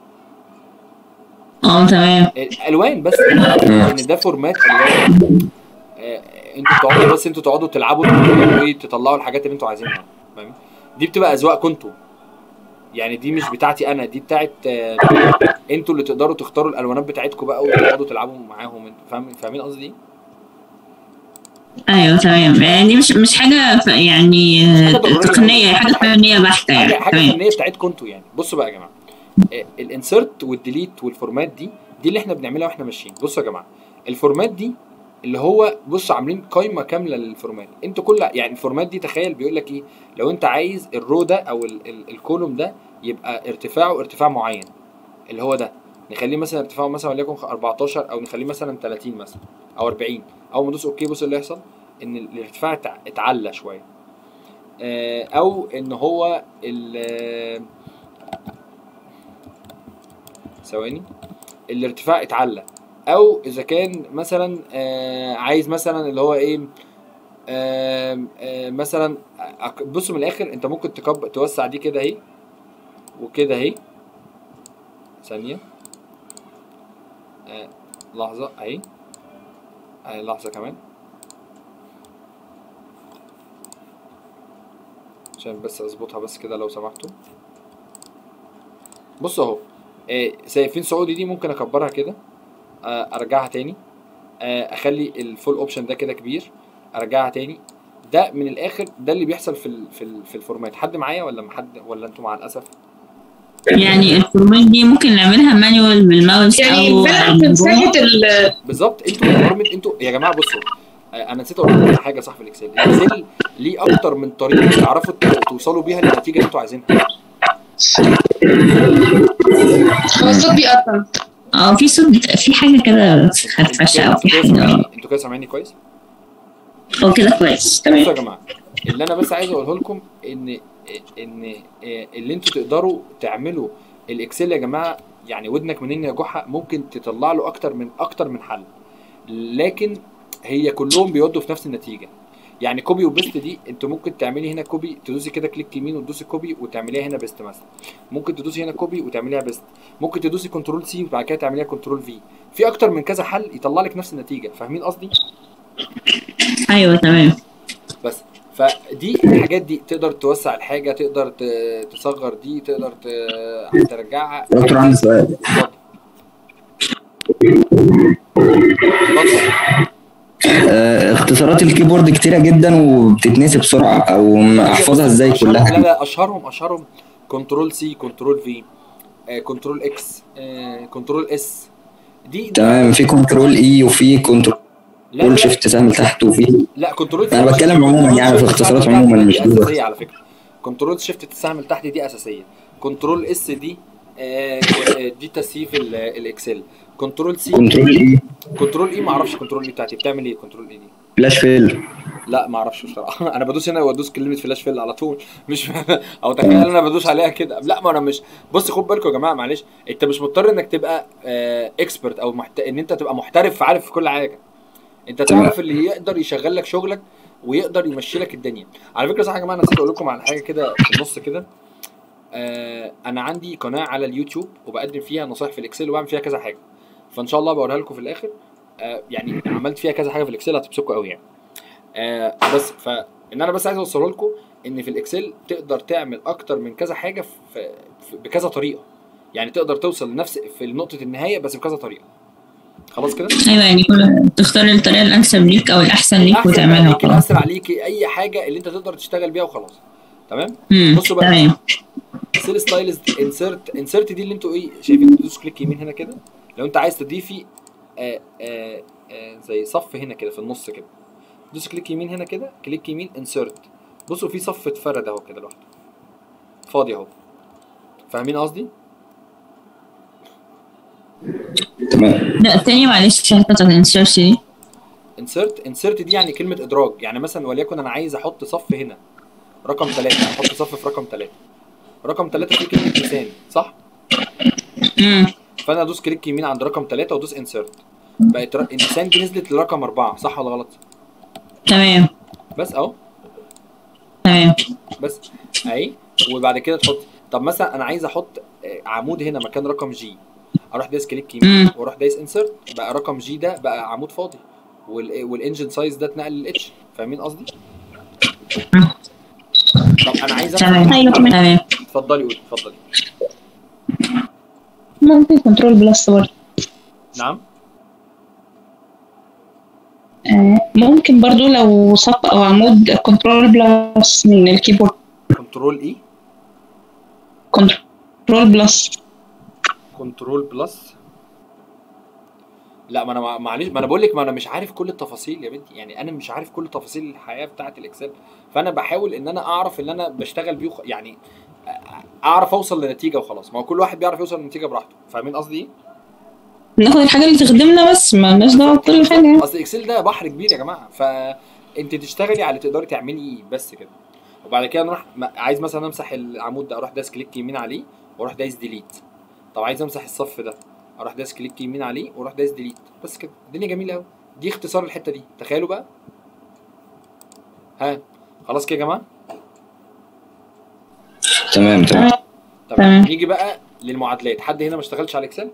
اه تمام الالوان بس ان ده فورمات الوان آه، انتوا بتقعدوا بس انتوا تقعدوا تلعبوا تقعدوا ايه تطلعوا الحاجات اللي انتوا عايزينها فاهم دي بتبقى اذواق كنتوا يعني دي مش بتاعتي انا دي بتاعت آه، انتوا اللي تقدروا تختاروا الالوانات بتاعتكم بقى وتقعدوا تلعبوا معاهم انتوا فاهم فاهمين قصدي ايه؟ ايوه تمام يعني دي مش مش حاجه ف- يعني آه، حاجة ضرورية. تقنيه حاجه فنيه بحته حاجه يعني حاجه تمام فنيه بتاعتكم انتوا يعني بصوا بقى يا جماعه آه، الانسرت والديليت والفورمات دي دي اللي احنا بنعملها واحنا ماشيين بصوا يا جماعه الفورمات دي اللي هو بصوا عاملين قائمه كامله للفورمات انتوا كل يعني الفورمات دي تخيل بيقول لك ايه لو انت عايز الرو ده او ال- ال- الكولوم ده يبقى ارتفاعه ارتفاع معين اللي هو ده نخليه مثلا ارتفاعه مثلا وليكن 14 او نخليه مثلا 30 مثلا او 40 اول ما ادوس اوكي بص اللي يحصل ان الارتفاع اتع- اتعلى شويه آه، او ان هو ال ثواني الارتفاع اتعلى او اذا كان مثلا آه، عايز مثلا اللي هو ايه آم، آه، مثلا أك- بصوا من الاخر انت ممكن تكب توسع دي كده اهي وكده اهي ثانيه آه، لحظه اهي اهي لحظه كمان عشان بس اظبطها بس كده لو سمحتوا بص اهو آه، شايفين سعودي دي ممكن اكبرها كده آه، ارجعها تاني آه، اخلي الفول اوبشن ده كده كبير ارجعها تاني ده من الاخر ده اللي بيحصل في ال في ال في الفورمات حد معايا ولا ما حد ولا انتوا مع الاسف يعني الفورمات دي ممكن نعملها مانيوال بالماوس يعني او البلد في مساحه ال- بالظبط انتوا الفورمات انتوا يا جماعه بصوا آه، انا نسيت اقول لكم على حاجه صح في الاكسل الاكسل ليه اكتر من طريقه تعرفوا ت- توصلوا بيها للنتيجه اللي انتوا عايزينها هو الصوت بيقطع اه في صوت بت- في حاجه كده خرفشه او في انتوا كده حاجه سامعيني انتوا كده سامعيني كويس اه كده كويس تمام بصوا يا جماعه اللي انا بس عايز اقوله لكم ان ان اللي انتوا تقدروا تعملوا الاكسل يا جماعه يعني ودنك منين يا جحا ممكن تطلع له اكتر من اكتر من حل لكن هي كلهم بيودوا في نفس النتيجه يعني كوبي وبيست دي انت ممكن تعملي هنا كوبي تدوسي كده كليك يمين وتدوسي كوبي وتعمليها هنا بيست مثلا ممكن تدوسي هنا كوبي وتعمليها بيست ممكن تدوسي كنترول سي وبعد كده تعمليها كنترول في في اكتر من كذا حل يطلع لك نفس النتيجه فاهمين قصدي ايوه تمام بس فدي الحاجات دي تقدر توسع الحاجه تقدر ت- تصغر دي تقدر ت- ترجعها دكتور عندي سؤال اتفضل اتفضل آه، اختصارات الكيبورد كتيرة جدا وبتتنسي بسرعة او ما احفظها ازاي أشهرهم- كلها لا لا اشهرهم اشهرهم كنترول سي كنترول في كنترول اكس كنترول اس دي دي- تمام في كنترول اي وفي كنترول لا لا شيفت سهم تحت وفي لا كنترول أنا بتكلم عموماً يعني في اختصارات عموماً مش دي دلوقتي. اساسيه على فكره كنترول شيفت السهم اللي تحت دي اساسيه كنترول اس دي آه، دي تسييف ال- الاكسل كنترول سي كنترول اي كنترول اي ما اعرفش كنترول اي بتاعتي بتعمل ايه كنترول اي دي فلاش فيل لا ما اعرفش بصراحه انا بدوس هنا وادوس كلمه فلاش فيل على طول مش او تخيل انا بدوس عليها كده لا ما انا مش بص خد بالكم يا جماعه معلش انت مش مضطر انك تبقى اكسبرت او محت... ان انت تبقى محترف عارف في كل حاجه انت تمام. تعرف اللي يقدر يشغل لك شغلك ويقدر يمشي لك الدنيا على فكره صح يا جماعه انا نسيت اقول لكم على حاجه كده في النص كده آه انا عندي قناه على اليوتيوب وبقدم فيها نصايح في الاكسل وبعمل فيها كذا حاجه فان شاء الله بوريها لكم في الاخر آه يعني عملت فيها كذا حاجه في الاكسل هتبسطكم قوي يعني آه بس فان انا بس عايز اوصله لكم ان في الاكسل تقدر تعمل اكتر من كذا حاجه في, في بكذا طريقه يعني تقدر توصل لنفس في نقطه النهايه بس بكذا طريقه خلاص كده ايوه يعني كل تختار الطريقه الانسب ليك او الاحسن ليك احسن وتعملها عليك وخلاص الاسرع عليكي اي حاجه اللي انت تقدر تشتغل بيها وخلاص تمام امم بصوا بقى. تمام سيل ستايلز انسرت انسرت دي اللي انتوا ايه شايفين تدوس كليك يمين هنا كده لو انت عايز تضيفي آه آه آه زي صف هنا كده في النص كده دوس كليك يمين هنا كده كليك يمين انسرت بصوا في صف اتفرد اهو كده لوحده فاضي اهو فاهمين قصدي؟ تمام لا تاني معلش حته الانسيرش دي انسرت انسرت دي يعني كلمه ادراج يعني مثلا وليكن انا عايز احط صف هنا رقم ثلاثة احط صف في رقم ثلاثة رقم ثلاثة فيه كلمه لسان صح؟ امم فانا ادوس كليك يمين عند رقم ثلاثة وادوس انسرت بقت ر- اللسان دي نزلت لرقم أربعة صح ولا غلط؟ تمام بس اهو تمام بس اهي وبعد كده تحط طب مثلا انا عايز احط آه، عمود هنا مكان رقم جي اروح دايس كليك يمين مم. واروح دايس انسرت بقى رقم جي ده بقى عمود فاضي وال والانجن سايز ده اتنقل للاتش فاهمين قصدي؟ طب انا عايز تمام أمسح- ايوه تمام اتفضلي قولي اتفضلي ممكن كنترول بلس برضه نعم آه، ممكن برضو لو صف او عمود كنترول بلس من الكيبورد كنترول اي كنترول بلس كنترول بلس لا ما انا مع- معلش ما انا بقول لك ما انا مش عارف كل التفاصيل يا بنتي يعني انا مش عارف كل تفاصيل الحياه بتاعه الاكسل فانا بحاول ان انا اعرف اللي انا بشتغل بيه وخ- يعني اعرف اوصل لنتيجه وخلاص ما هو كل واحد بيعرف يوصل لنتيجه براحته فاهمين قصدي ايه؟ ناخد الحاجة اللي تخدمنا بس ما لناش دعوة بكل حاجة يعني. اصل اكسل ده بحر كبير يا جماعه فانت تشتغلي على اللي تقدري تعملي بس كده وبعد كده نروح م- عايز مثلا امسح العمود ده اروح دايس كليك يمين عليه واروح دايس ديليت طب عايز امسح الصف ده اروح دايس كليك يمين عليه واروح دايس ديليت بس كده الدنيا جميله قوي دي اختصار الحته دي تخيلوا بقى ها خلاص كده يا جماعه تمام تمام طب تمام. نيجي بقى للمعادلات حد هنا ما اشتغلش على الاكسل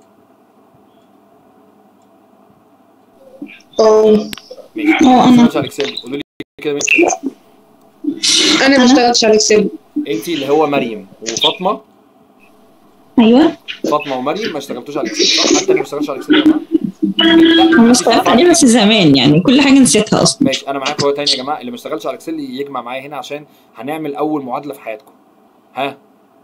اه ماشي اه، ما أنا. اشتغلش على الاكسل قولوا لي كده مين انا ما اشتغلتش على اكسل انت اللي هو مريم وفاطمه ايوه فاطمه ومريم ما اشتغلتوش على الاكسل صح حتى اللي ما اشتغلش على الاكسل يا جماعه انا اشتغلت عليه بس زمان يعني كل حاجة نسيتها اصلا ماشي انا معاكم هو تاني يا جماعه اللي ما اشتغلش على الاكسل يجمع معايا هنا عشان هنعمل اول معادله في حياتكم ها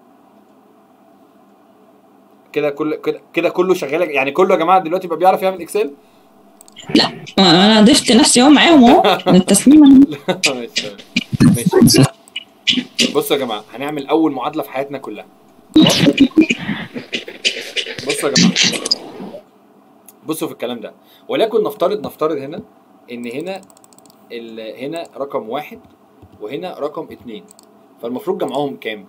كده كل كده كده كله شغال يعني كله يا جماعه دلوقتي بقى بيعرف يعمل اكسل انا ضفت نفسي اهو معاهم اهو التسليم ماشي ماشي بصوا يا جماعه هنعمل اول معادله في حياتنا كلها خلاص؟ بصوا يا جماعه بصوا في الكلام ده ولكن نفترض نفترض هنا ان هنا ال... هنا رقم واحد وهنا رقم اتنين فالمفروض جمعهم كام؟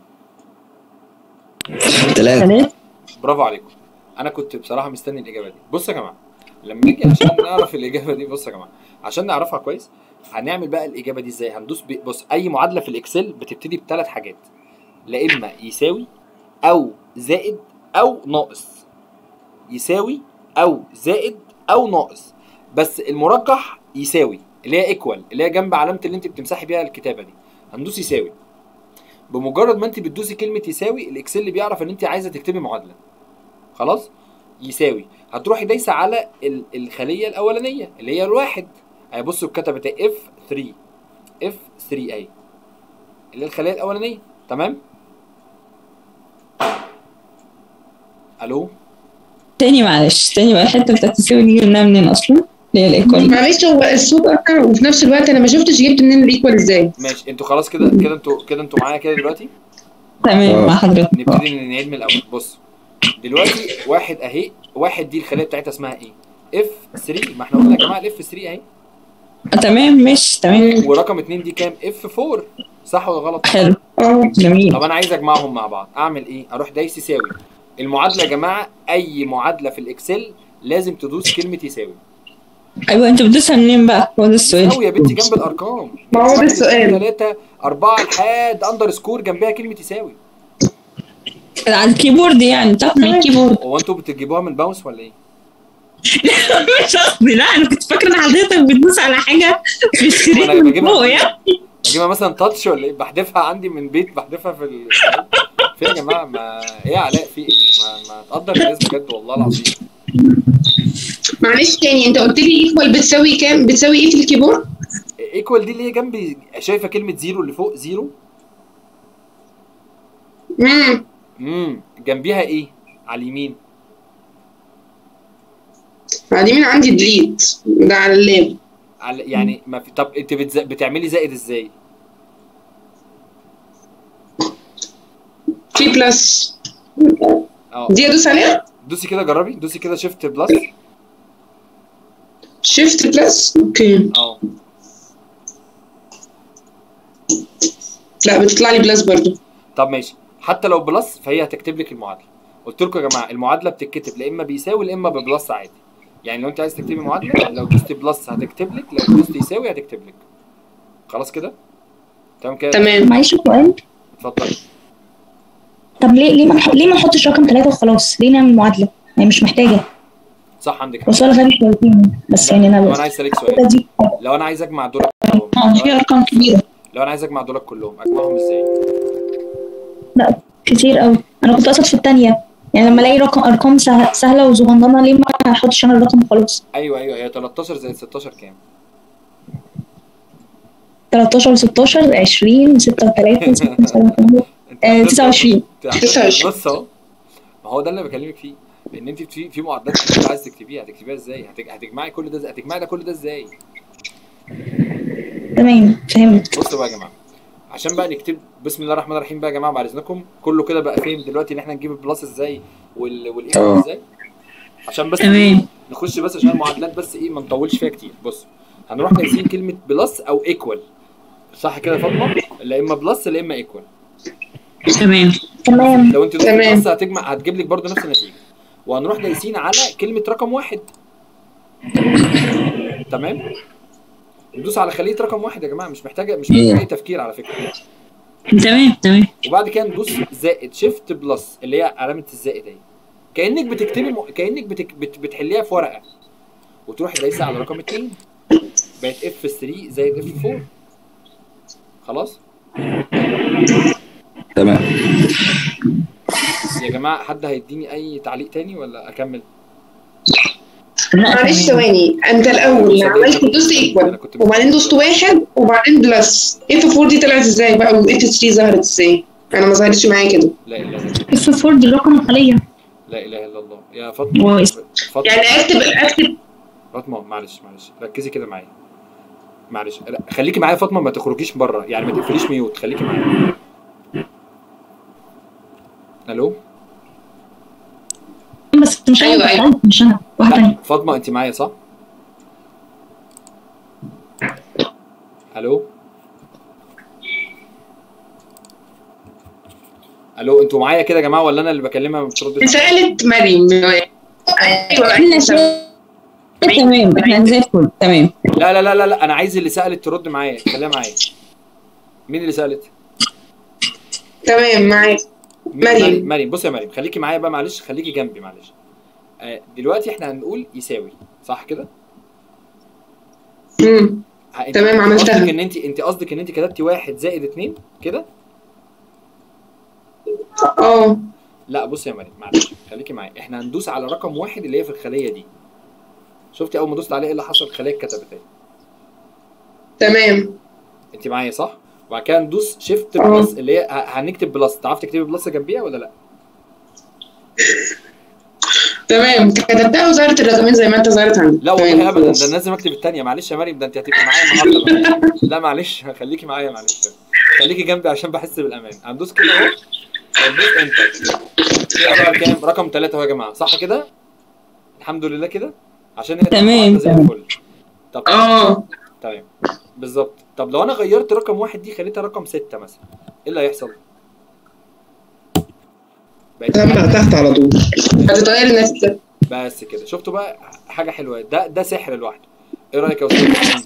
ثلاثة برافو عليكم انا كنت بصراحه مستني الاجابه دي بصوا يا جماعه لما نيجي عشان نعرف الاجابه دي بصوا يا جماعه عشان نعرفها كويس هنعمل بقى الاجابه دي ازاي هندوس ب... بص اي معادله في الاكسل بتبتدي بثلاث حاجات لا اما يساوي او زائد او ناقص يساوي او زائد او ناقص بس المرجح يساوي اللي هي ايكوال اللي هي جنب علامه اللي انت بتمسحي بيها الكتابه دي هندوس يساوي بمجرد ما انت بتدوسي كلمه يساوي الاكسل بيعرف ان انت عايزه تكتبي معادله خلاص يساوي هتروحي دايسه على ال- الخليه الاولانيه اللي هي الواحد اهي بصوا اتكتبت اف 3 اف 3 اهي اللي هي الخليه الاولانيه تمام الو تاني معلش تاني بقى الحتة بتاعت تساوي دي جبناها منين اصلا؟ اللي هي الايكوال معلش هو الصوت قطع وفي نفس الوقت انا ما شفتش جبت منين الايكوال ازاي ماشي انتوا خلاص كده كده انتوا كده انتوا معايا كده دلوقتي تمام مع حضرتك نبتدي نعيد من الاول بص دلوقتي واحد اهي واحد دي الخليه بتاعتها اسمها ايه اف 3 ما احنا قلنا يا جماعه الاف 3 اهي آه، تمام ماشي تمام ورقم اتنين دي كام اف 4 صح ولا غلط حلو اه جميل طب انا عايز اجمعهم مع بعض اعمل ايه اروح دايس يساوي المعادله يا جماعه اي معادله في الاكسل لازم تدوس كلمه يساوي ايوه انت بتدوسها منين بقى؟ هو ده السؤال يساوي يا بنتي جنب الارقام ما هو ده السؤال. 3 4 لحد اندر سكور جنبها كلمه يساوي على الكيبورد يعني تحت من الكيبورد هو انتوا بتجيبوها من باونس ولا ايه؟ مش قصدي لا انا كنت فاكره ان حضرتك بتدوس على حاجه في الشريط أنا من بجيبها- فوق يعني بجيبها مثلا تاتش ولا ايه؟ بحذفها عندي من بيت بحذفها في ال... فين يا جماعه ما ايه يا علاء في ايه؟ ما, ما تقدر الناس بجد والله العظيم معلش تاني انت قلت لي ايكوال بتساوي كام بتساوي ايه في الكيبورد ايكوال دي اللي هي جنب شايفه كلمه زيرو اللي فوق زيرو امم امم جنبيها ايه على اليمين دي من عندي ديليت ده على اللاب على يعني ما في طب انت بتز... بتعملي زائد ازاي في بلس اه دي ادوس عليها دوسي كده جربي دوسي كده شيفت بلس شيفت بلس اوكي اه لا بتطلع لي بلس برضو طب ماشي حتى لو بلس فهي هتكتب لك المعادله قلت لكم يا جماعه المعادله بتتكتب لا اما بيساوي لا اما ببلس عادي يعني لو انت عايز تكتبي معادله لو دوست بلس هتكتب لك لو دوست يساوي هتكتب لك خلاص كده تمام كده تمام معلش سؤال اتفضل طب ليه ليه ما نح- ليه ما نحطش رقم ثلاثة وخلاص؟ ليه نعمل معادلة؟ يعني مش محتاجة صح عندك حق وصول غبي شويتين بس يعني لو انا انا عايز اسالك سؤال دي لو انا عايز اجمع دولك كلهم اه في ارقام كبيرة لو انا عايز اجمع دولك كلهم اجمعهم ازاي لا كتير قوي انا كنت اقصد في الثانية يعني لما الاقي رقم ارقام سه- سهلة وصغننة ليه ما احطش انا الرقم وخلاص؟ ايوه ايوه هي 13 زائد 16 كام 13 16 20 6 3 6 7 انت 29 29. بص اهو ما هو ده اللي بكلمك فيه لان انت في في معادلات كتير عايز تكتبيها هتكتبيها ازاي هتج- هتجمعي كل ده هتجمعي ده كل ده ازاي تمام فهمت بصوا بقى يا جماعه عشان بقى نكتب بسم الله الرحمن الرحيم بقى يا جماعه بعد اذنكم كله كده بقى فين دلوقتي ان احنا نجيب البلس ازاي وال والايه اه. ازاي عشان بس تمام. نخش بس عشان المعادلات بس ايه ما نطولش فيها كتير بص هنروح نقسم كلمه بلس او ايكوال صح كده يا فاطمه لا اما بلس لا اما ايكوال تمام تمام لو انت دوست تمام. بلس هتجمع هتجيب لك برضه نفس النتيجه وهنروح دايسين على كلمه رقم واحد تمام ندوس على خليه رقم واحد يا جماعه مش محتاجه مش محتاجه اي تفكير على فكره تمام تمام وبعد كده ندوس زائد شيفت بلس اللي هي علامه الزائد اهي كانك بتكتبي م... كانك بتك... بت... بتحليها في ورقه وتروحي دايسه على رقم 2 بقت اف 3 زائد اف 4 خلاص تمام يا جماعه حد هيديني اي تعليق تاني ولا اكمل معلش ثواني انت الاول عملت دوست ايكوال وبعدين دوست واحد وبعدين بلس اف 4 دي طلعت ازاي بقى واف 3 ظهرت ازاي انا ما ظهرتش معايا كده لا اله الا الله اف 4 دي الرقم الخلية لا اله الا الله يا فاطمه واسم. فاطمه يعني اكتب اكتب فاطمه معلش معلش ركزي كده معايا معلش لا، خليكي معايا يا فاطمه ما تخرجيش بره يعني ما تقفليش ميوت خليكي معايا الو بس مش أيوة، انا أيوة. مش انا واحدة تانية فاطمه انت معايا صح الو الو انتوا معايا كده يا جماعه ولا انا اللي بكلمها ما بتردش سالت مريم ايوه احنا تمام احنا زي الفل تمام لا لا لا لا لا انا عايز اللي سالت ترد معايا خليها معايا مين اللي سالت تمام معاك مين- مريم. مريم مريم بص يا مريم خليكي معايا بقى معلش خليكي جنبي معلش آه دلوقتي احنا هنقول يساوي صح كده امم ه- انت- تمام، عملتها. قصدك ان انت انت قصدك ان انت كتبتي واحد زائد اتنين كده اه لا بص يا مريم معلش خليكي معايا احنا هندوس على رقم واحد اللي هي في الخليه دي شفتي اول ما دوست عليه ايه اللي حصل الخليه اتكتبت اهي تمام انت معايا صح وبعد كده ندوس شيفت اه. بلس اللي هي ه- هنكتب بلس تعرف تكتبي بلس جنبيها ولا لا تمام كتبتها وظهرت الرقمين زي ما انت ظهرت عندي لا والله تمام، ابدا ده خلاص. انا لازم اكتب الثانيه معلش يا مريم ده انت هتبقي معايا النهارده بقى. لا معلش خليكي معايا معلش خليكي جنبي عشان بحس بالامان هندوس كده اهو هندوس انتر كده ظهر كام رقم ثلاثة اهو يا جماعه صح كده الحمد لله كده عشان هي تمام، معادلة زي تمام. الفل طب اه تمام بالظبط طب لو انا غيرت رقم واحد دي خليتها رقم ستة مثلا ايه اللي هيحصل؟ بقت لما تحت على طول هتتغير النتيجه بس كده شفتوا بقى حاجه حلوه ده ده سحر لوحده ايه رايك يا استاذ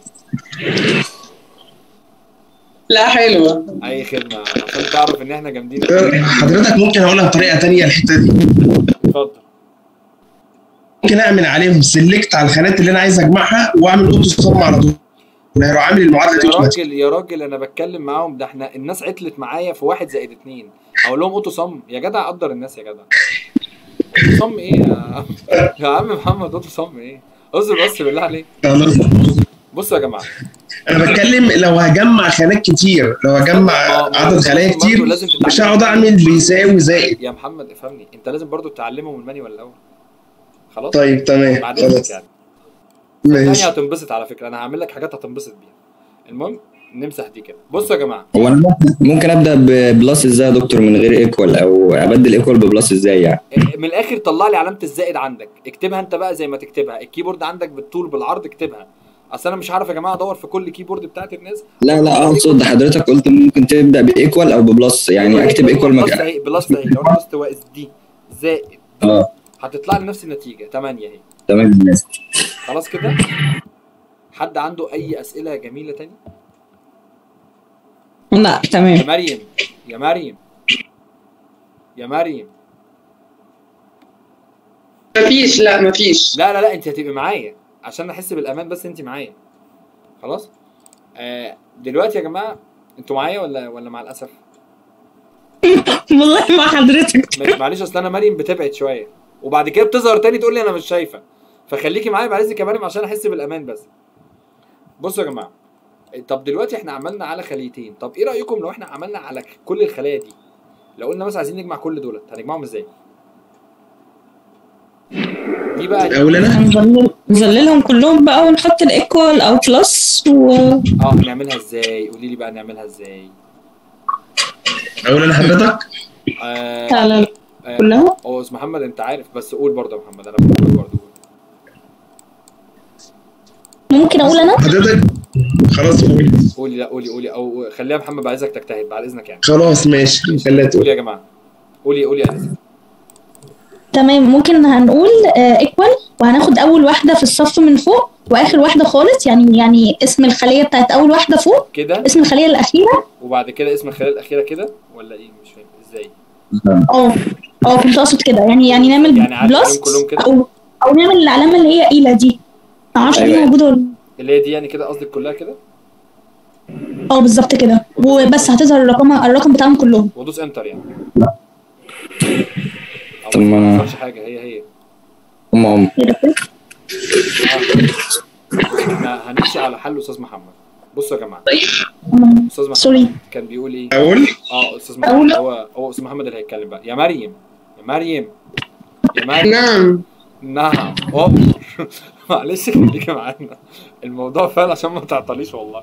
لا حلوه اي خدمه عشان تعرف ان احنا جامدين حضرتك ممكن اقولها بطريقه تانية الحته دي اتفضل ممكن اعمل عليهم سيلكت على الخانات اللي انا عايز اجمعها واعمل اوتو سم على طول هيروح عامل المعادله دي يا اوتوماتيك راجل يا راجل انا بتكلم معاهم ده احنا الناس عطلت معايا في واحد زائد اتنين اقول لهم اوتو صم يا جدع قدر الناس يا جدع صم ايه يا عم يا عم محمد اوتو صم ايه اصبر بس بالله عليك خلاص بصوا يا جماعه انا بتكلم لو هجمع خانات كتير لو هجمع ما- عدد خلايا برضه كتير لازم تتعلم. مش هقعد اعمل بيساوي زائد يا محمد افهمني انت لازم برضو تتعلمه من المانيوال الاول خلاص طيب تمام بعد اذنك خلاص يعني الثانيه ماشي هتنبسط على فكره انا هعمل لك حاجات هتنبسط بيها المهم نمسح دي كده بصوا يا جماعه هو انا ممكن ابدا ببلس ازاي يا دكتور من غير ايكوال او ابدل ايكوال ببلس ازاي يعني من الاخر طلع لي علامه الزائد عندك اكتبها انت بقى زي ما تكتبها الكيبورد عندك بالطول بالعرض اكتبها اصل انا مش عارف يا جماعه ادور في كل كيبورد بتاعت الناس لا لا اقصد حضرتك قلت ممكن تبدا بايكوال او ببلس يعني اكتب ايكوال بلس مكان اهي بلس اهي لو انا دوست واقف دي زائد اه هتطلع لي نفس النتيجه 8 اهي تمام خلاص كده حد عنده اي اسئله جميله تاني لا تمام يا مريم يا مريم يا مريم مفيش لا مفيش لا لا لا انت هتبقي معايا عشان احس بالامان بس انت معايا خلاص آه دلوقتي يا جماعه انتوا معايا ولا ولا مع الاسف والله مع حضرتك ما- معلش اصل انا مريم بتبعد شويه وبعد كده بتظهر تاني تقول لي انا مش شايفه فخليكي معايا بعد اذنك يا مريم عشان احس بالامان بس بصوا يا جماعه طب دلوقتي احنا عملنا على خليتين طب ايه رايكم لو احنا عملنا على كل الخلايا دي لو قلنا مثلا عايزين نجمع كل دولت هنجمعهم ازاي دي بقى اقول انا نظلل- نظللهم كلهم بقى ونحط الايكوال او بلس و اه نعملها ازاي قولي لي بقى نعملها ازاي اقول انا حضرتك آه تعالى آه، كلها هو اسم محمد انت عارف بس قول برضه يا محمد انا بقول برضه قول. ممكن اقول انا حضرتك خلاص قول قولي لا قولي قولي او خليها محمد بعد اذنك تجتهد بعد اذنك يعني خلاص ماشي خليها قولي تقول يا جماعه قولي قولي يا انس تمام ممكن هنقول ايكوال وهناخد اول واحده في الصف من فوق واخر واحده خالص يعني يعني اسم الخليه بتاعت اول واحده فوق كده اسم الخليه الاخيره وبعد كده اسم الخليه الاخيره كده ولا ايه مش فاهم ازاي اه اه كنت اقصد كده يعني يعني نعمل يعني عارف بلس كلهم كده؟ او او نعمل العلامه اللي هي ايلا دي معرفش دي أيوة. موجوده ولا اللي هي دي يعني كده قصدك كلها كده اه بالظبط كده وبس هتظهر الرقم الرقم بتاعهم كلهم وادوس انتر يعني أو طب ما ما- حصلش حاجه هي هي هم هم آه. احنا هنمشي على حل استاذ محمد بصوا يا جماعه استاذ محمد سوري كان بيقول ايه اقول اه استاذ محمد هو هو استاذ محمد اللي هيتكلم بقى يا مريم يا مريم يا مريم نعم نعم اوبر معلش خليكي معانا الموضوع فعلا عشان ما تعطليش والله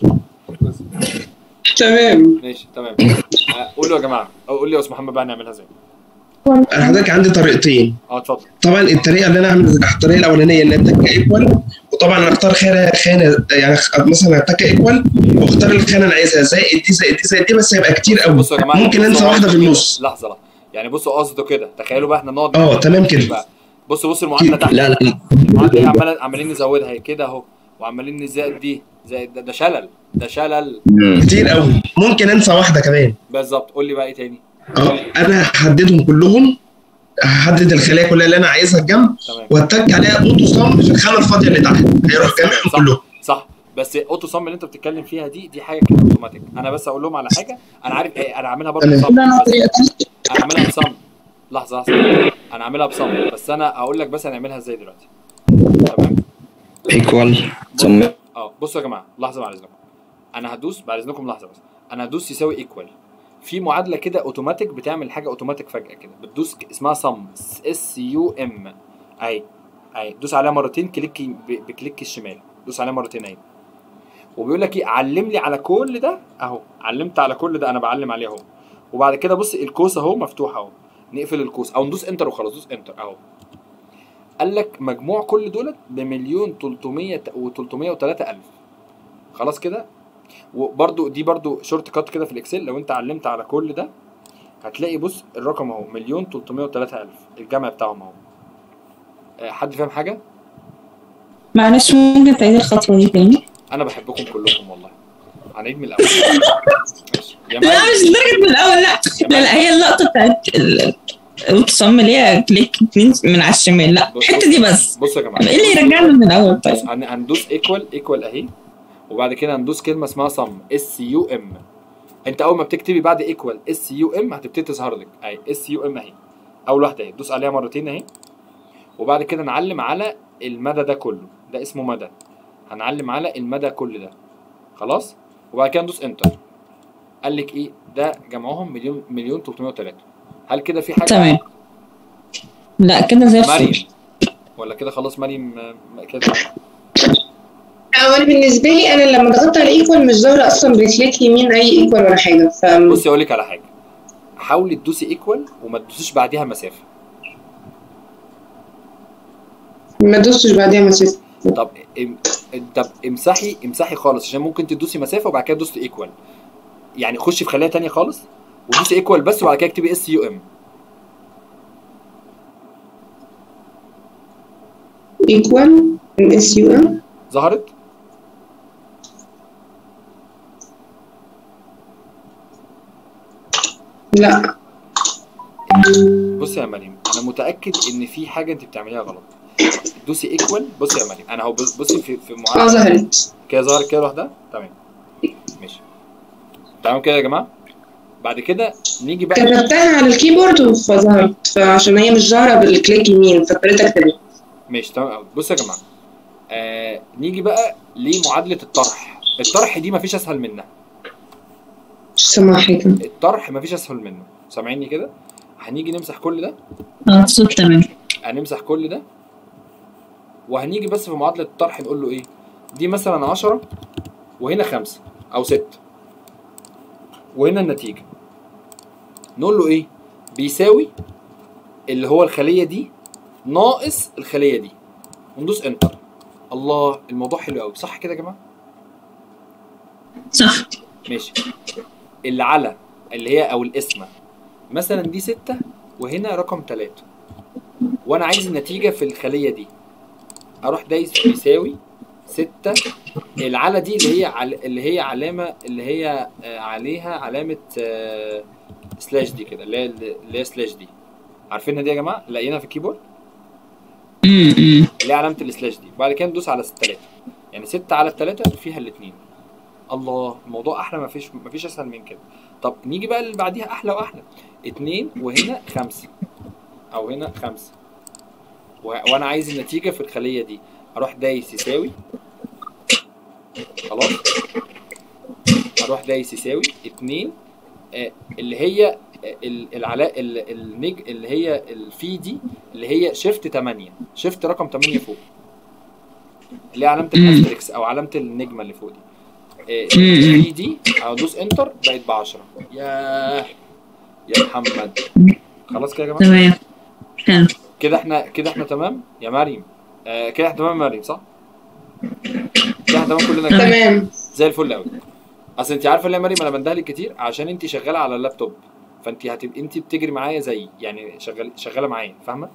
تمام ماشي تمام آه، قولوا يا جماعه أو قول لي يا استاذ محمد بقى نعملها ازاي انا حضرتك عندي طريقتين اه اتفضل طبعا الطريقه اللي انا اعمل الطريقه الاولانيه ان اتك ايكوال وطبعا اختار خانه خانه يعني مثلا اتك ايكوال واختار الخانه اللي عايزها زائد دي زائد دي زائد دي بس هيبقى كتير قوي بصوا يا جماعه ممكن بصوا انسى واحده في قصده النص كده. لحظه لحظه يعني بصوا قصده كده تخيلوا بقى احنا نقعد اه تمام كده بقى بصوا بصوا المعادله تحت لا لا لا المعادله دي عمال عمالين نزودها هي كده اهو وعمالين نزود دي زائد ده, ده شلل ده شلل مم. كتير قوي ممكن انسى واحده كمان بالظبط قول لي بقى ايه تاني اه انا هحددهم كلهم هحدد الخلايا كلها اللي انا عايزها الجنب تمام واتك عليها اوتو صم في الخانه الفاضيه اللي تحت هيروح جامعهم صح. كلهم صح بس اوتو صم اللي انت بتتكلم فيها دي دي حاجه كده اوتوماتيك انا بس اقول لهم على حاجه انا عارف ايه انا عاملها برضه تمام. بصم ده انا بس طريقه انا عاملها بصم لحظه لحظه انا عاملها بصم بس انا اقول لك بس هنعملها ازاي دلوقتي تمام ايكوال بص- ثم اه بصوا يا جماعه لحظه بعد اذنكم انا هدوس بعد اذنكم لحظه بس انا هدوس يساوي ايكوال في معادله كده اوتوماتيك بتعمل حاجه اوتوماتيك فجاه كده بتدوس ك- اسمها صم اس يو ام اهي اهي دوس عليها مرتين كليك ب- بكليك الشمال دوس عليها مرتين اهي وبيقول لك ايه علم لي على كل ده اهو علمت على كل ده انا بعلم عليه اهو وبعد كده بص القوس اهو مفتوح اهو نقفل القوس او ندوس انتر وخلاص دوس انتر اهو قال لك مجموع كل دولت بمليون 300 و 303 الف خلاص كده وبرده دي برده شورت كات كده في الاكسل لو انت علمت على كل ده هتلاقي بص الرقم اهو مليون 303 الف الجمع بتاعهم اهو آه، حد فاهم حاجه معلش ممكن تعيد الخطوة دي تاني انا بحبكم كلكم والله هنعيد من الاول ماشي يا لا مريم مش لدرجة من الأول لا لا لا هي اللقطة بتاعت ال- الاتصام اللي هي كليك اتنين من على الشمال لا الحتة دي بس بصوا يا جماعه ايه اللي يرجعنا من الأول طيب بص هن- هندوس ايكوال ايكوال اهي وبعد كده هندوس كلمه اسمها صم اس يو ام انت اول ما بتكتبي بعد ايكوال اس يو ام هتبتدي تظهر لك اهي اس يو ام اهي اول واحده اهي تدوس عليها مرتين اهي وبعد كده نعلم على المدى ده كله ده اسمه مدى هنعلم على المدى كل ده خلاص وبعد كده ندوس انتر قال لك ايه ده جمعهم مليون مليون 303 هل كده في حاجه تمام لا كده زي مريم الفل ولا كده خلاص مريم آه، كده أو انا بالنسبه لي انا لما ضغطت على ايكوال مش ظاهره اصلا ريفليكت يمين اي ايكوال ولا حاجه ف بصي اقول لك على حاجه حاولي تدوسي ايكوال وما تدوسيش بعديها مسافه ما دوستش بعديها مسافه طب ام... طب امسحي امسحي خالص عشان ممكن تدوسي مسافه وبعد كده تدوسي ايكوال يعني خشي في خليه تانية خالص ودوسي ايكوال بس وبعد كده اكتبي اس يو ام ايكوال اس يو ام ظهرت لا بصي يا مريم انا متاكد ان في حاجه انت بتعمليها غلط دوسي ايكوال بصي يا مريم انا هو بص- بصي في في اه معادله ظهرت كده ظهرت كده لوحدها تمام ماشي تمام كده يا جماعه بعد كده نيجي بقى كتبتها على الكيبورد فظهرت فعشان هي مش ظاهره بالكليك يمين فاضطريت اكتبها ماشي تمام قوي بصوا يا جماعه آه نيجي بقى لمعادله الطرح الطرح دي مفيش اسهل منها مش سامعه حاجه الطرح مفيش اسهل منه سامعيني كده هنيجي نمسح كل ده اه الصوت تمام هنمسح كل ده وهنيجي بس في معادله الطرح نقول له ايه دي مثلا 10 وهنا 5 او 6 وهنا النتيجه نقول له ايه بيساوي اللي هو الخليه دي ناقص الخليه دي وندوس انتر الله الموضوع حلو قوي صح كده يا جماعه صح ماشي اللي على اللي هي او القسمه مثلا دي ستة وهنا رقم تلاتة وانا عايز النتيجة في الخلية دي اروح دايس بيساوي ستة العلى دي اللي هي عل... اللي هي علامة اللي هي آه، عليها علامة آه، سلاش دي كده اللي هي اللي هي سلاش دي عارفينها دي يا جماعة لاقيينها في الكيبورد امم اللي هي علامة السلاش دي وبعد كده ندوس على التلاتة يعني ستة على التلاتة فيها الاتنين الله الموضوع احلى ما فيش ما فيش اسهل من كده طب نيجي بقى اللي بعديها احلى واحلى اتنين وهنا خمسة او هنا خمسة و... وانا عايز النتيجة في الخلية دي اروح دايس يساوي خلاص اروح دايس يساوي اتنين آه اللي هي آه، ال- العلاء ال- النج اللي هي الفي دي اللي هي شيفت 8 شيفت رقم 8 فوق اللي هي علامة مم. الاستريكس او علامة النجمة اللي فوق دي آه، مم. الفي دي هدوس انتر بقت ب 10 ياه يا محمد خلاص كده يا جماعه تمام حلو كده احنا كده احنا تمام يا مريم آه كده احنا تمام يا مريم صح كده احنا تمام كلنا كده تمام زي الفل قوي اصل انت عارفه ليه يا مريم انا بندهلك كتير عشان انت شغاله على اللابتوب فانت هتبقي انت بتجري معايا زي يعني شغال شغاله معايا فاهمه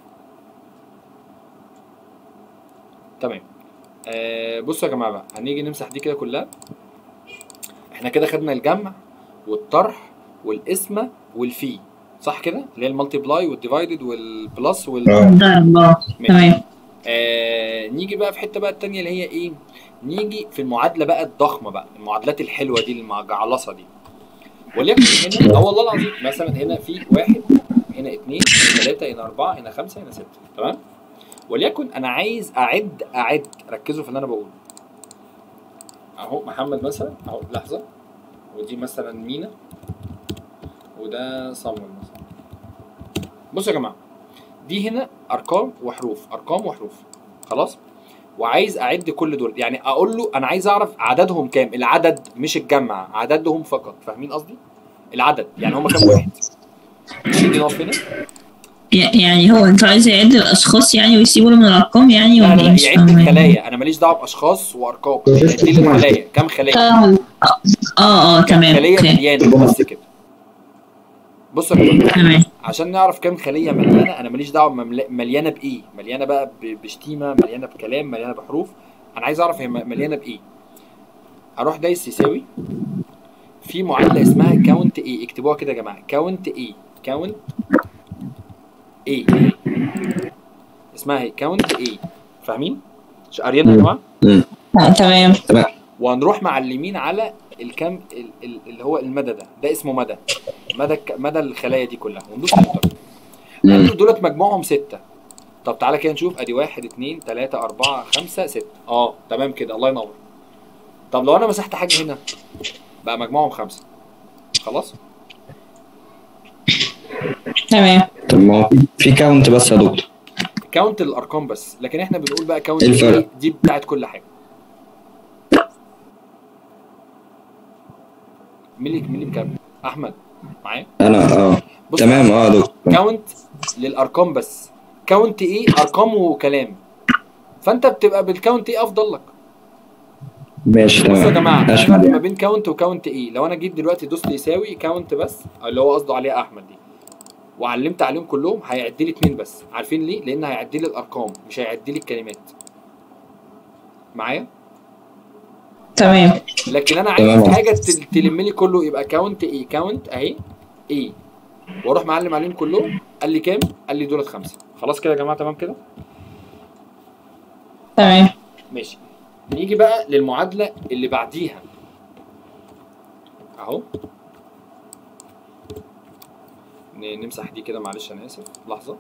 تمام آه بصوا يا جماعه بقى هنيجي نمسح دي كده كلها احنا كده خدنا الجمع والطرح والقسمه والفي صح كده اللي هي المالتيبلاي والديفايدد والبلس وال اه ضرب اه ماشي. تمام آه نيجي بقى في حته بقى التانية اللي هي ايه نيجي في المعادله بقى الضخمه بقى المعادلات الحلوه دي المجعلصه دي وليكن هنا اه والله العظيم مثلا هنا في واحد هنا اتنين هنا تلاته هنا اربعه هنا خمسه هنا سته تمام وليكن انا عايز اعد اعد ركزوا في اللي انا بقوله اهو محمد مثلا اهو لحظه ودي مثلا مينا وده صمم مثلا بصوا يا جماعه دي هنا ارقام وحروف ارقام وحروف خلاص وعايز اعد كل دول يعني اقول له انا عايز اعرف عددهم كام العدد مش الجمع عددهم فقط فاهمين قصدي العدد يعني هم كام واحد نيجي نقف هنا ي- يعني هو انت عايز يعد الاشخاص يعني ويسيبوا له من الارقام يعني لا ولا لا ايه لا مش يعد فاهمة. الخلايا انا ماليش دعوه باشخاص وارقام يعد لي الخلايا كام خليه اه اه تمام خليه اوكي مليانه بس كده بصوا يا جماعه تمام عشان نعرف كام خليه مليانه انا ماليش دعوه ممل- مليانه بايه مليانه بقى ب- بشتيمه مليانه بكلام مليانه بحروف انا عايز اعرف هي م- مليانه بايه اروح دايس يساوي في معادله اسمها كاونت ايه اكتبوها كده يا جماعه كاونت ايه كاونت ايه اسمها ايه كاونت ايه فاهمين مش قاريينها يا جماعه آه تمام وهنروح معلمين على الكم ال- ال- اللي هو المدى ده ده اسمه مدى مدى الك- مدى الخلايا دي كلها وندوس انتر قال لي دولت مجموعهم ستة طب تعالى كده نشوف ادي واحد اتنين تلاتة اربعة خمسة ستة اه تمام كده الله ينور طب لو انا مسحت حاجة هنا بقى مجموعهم خمسة خلاص تمام طب ما هو في كاونت بس يا دكتور كاونت الارقام بس لكن احنا بنقول بقى كاونت إيه الفرق؟ دي, دي بتاعت كل حاجة مين اللي مين اللي بيكمل احمد معايا انا اه بص تمام اه يا دكتور كاونت للارقام بس كاونت ايه ارقام وكلام فانت بتبقى بالكاونت ايه افضل لك ماشي بصوا يا تمام جماعه في ماشي فرق ما بين كاونت وكاونت ايه لو انا جيت دلوقتي دوست يساوي كاونت بس اللي هو قصده عليها احمد دي وعلمت عليهم كلهم هيعدي لي اتنين بس عارفين ليه لان هيعدي لي الارقام مش هيعدي لي الكلمات معايا تمام لكن انا تمام. عايز حاجه تل- تلم لي كله يبقى كاونت ايه كاونت اهي ايه واروح معلم عليهم كلهم قال لي كام قال لي دولت خمسه خلاص كده يا جماعه تمام كده تمام ماشي نيجي بقى للمعادله اللي بعديها اهو ن- نمسح دي كده معلش انا اسف لحظه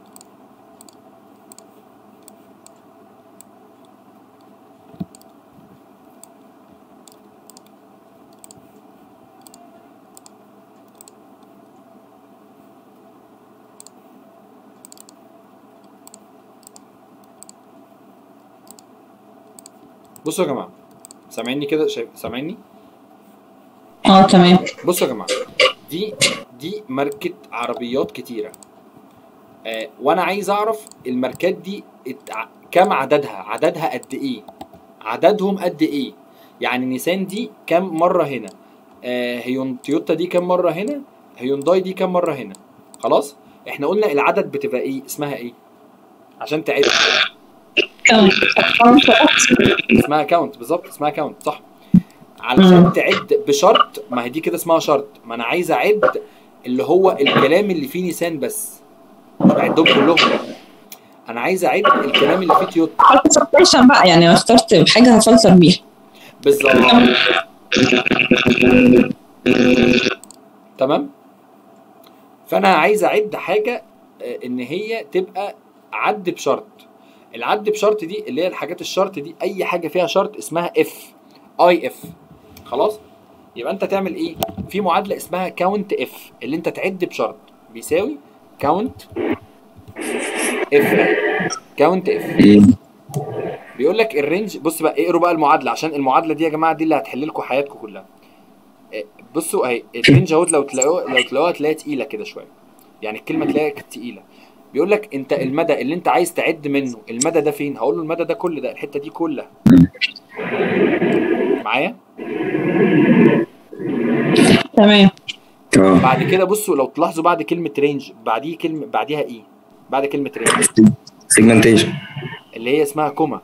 بصوا يا جماعه سامعيني كده شايف سامعيني اه تمام بصوا يا جماعه دي دي ماركه عربيات كتيره آه وانا عايز اعرف الماركات دي ات- ع- كم عددها عددها قد ايه عددهم قد ايه يعني نيسان دي كم مره هنا آه هيون تويوتا دي كم مره هنا هيونداي دي كم مره هنا خلاص احنا قلنا العدد بتبقى ايه اسمها ايه عشان تعد تمام اسمها كاونت بالظبط اسمها كاونت صح علشان مم. تعد بشرط ما هي دي كده اسمها شرط ما انا عايز اعد اللي هو الكلام اللي فيه نيسان بس مش بعدهم كلهم انا عايز اعد الكلام اللي فيه تويوتا فلتريشن بقى يعني انا اخترت حاجه هفلتر بيها بالظبط تمام فانا عايز اعد حاجه آه، ان هي تبقى عد بشرط العد بشرط دي اللي هي الحاجات الشرط دي اي حاجه فيها شرط اسمها اف اي اف خلاص يبقى انت تعمل ايه في معادله اسمها كاونت اف اللي انت تعد بشرط بيساوي كاونت اف كاونت اف مم. بيقول لك الرينج بص بقى اقروا بقى المعادله عشان المعادله دي يا جماعه دي اللي هتحل لكم حياتكم كلها إيه، بصوا اهي الرينج اهوت لو تلاقوها لو تلاقوها تلاقيها تقيله كده شويه يعني الكلمه تلاقيها تقيله بيقول لك انت المدى اللي انت عايز تعد منه المدى ده فين هقول له المدى ده كل ده الحته دي كلها معايا تمام اه بعد كده بصوا لو تلاحظوا بعد كلمه رينج بعديه كلمه بعديها ايه بعد كلمه رينج سيجمنتيشن اللي هي اسمها كوما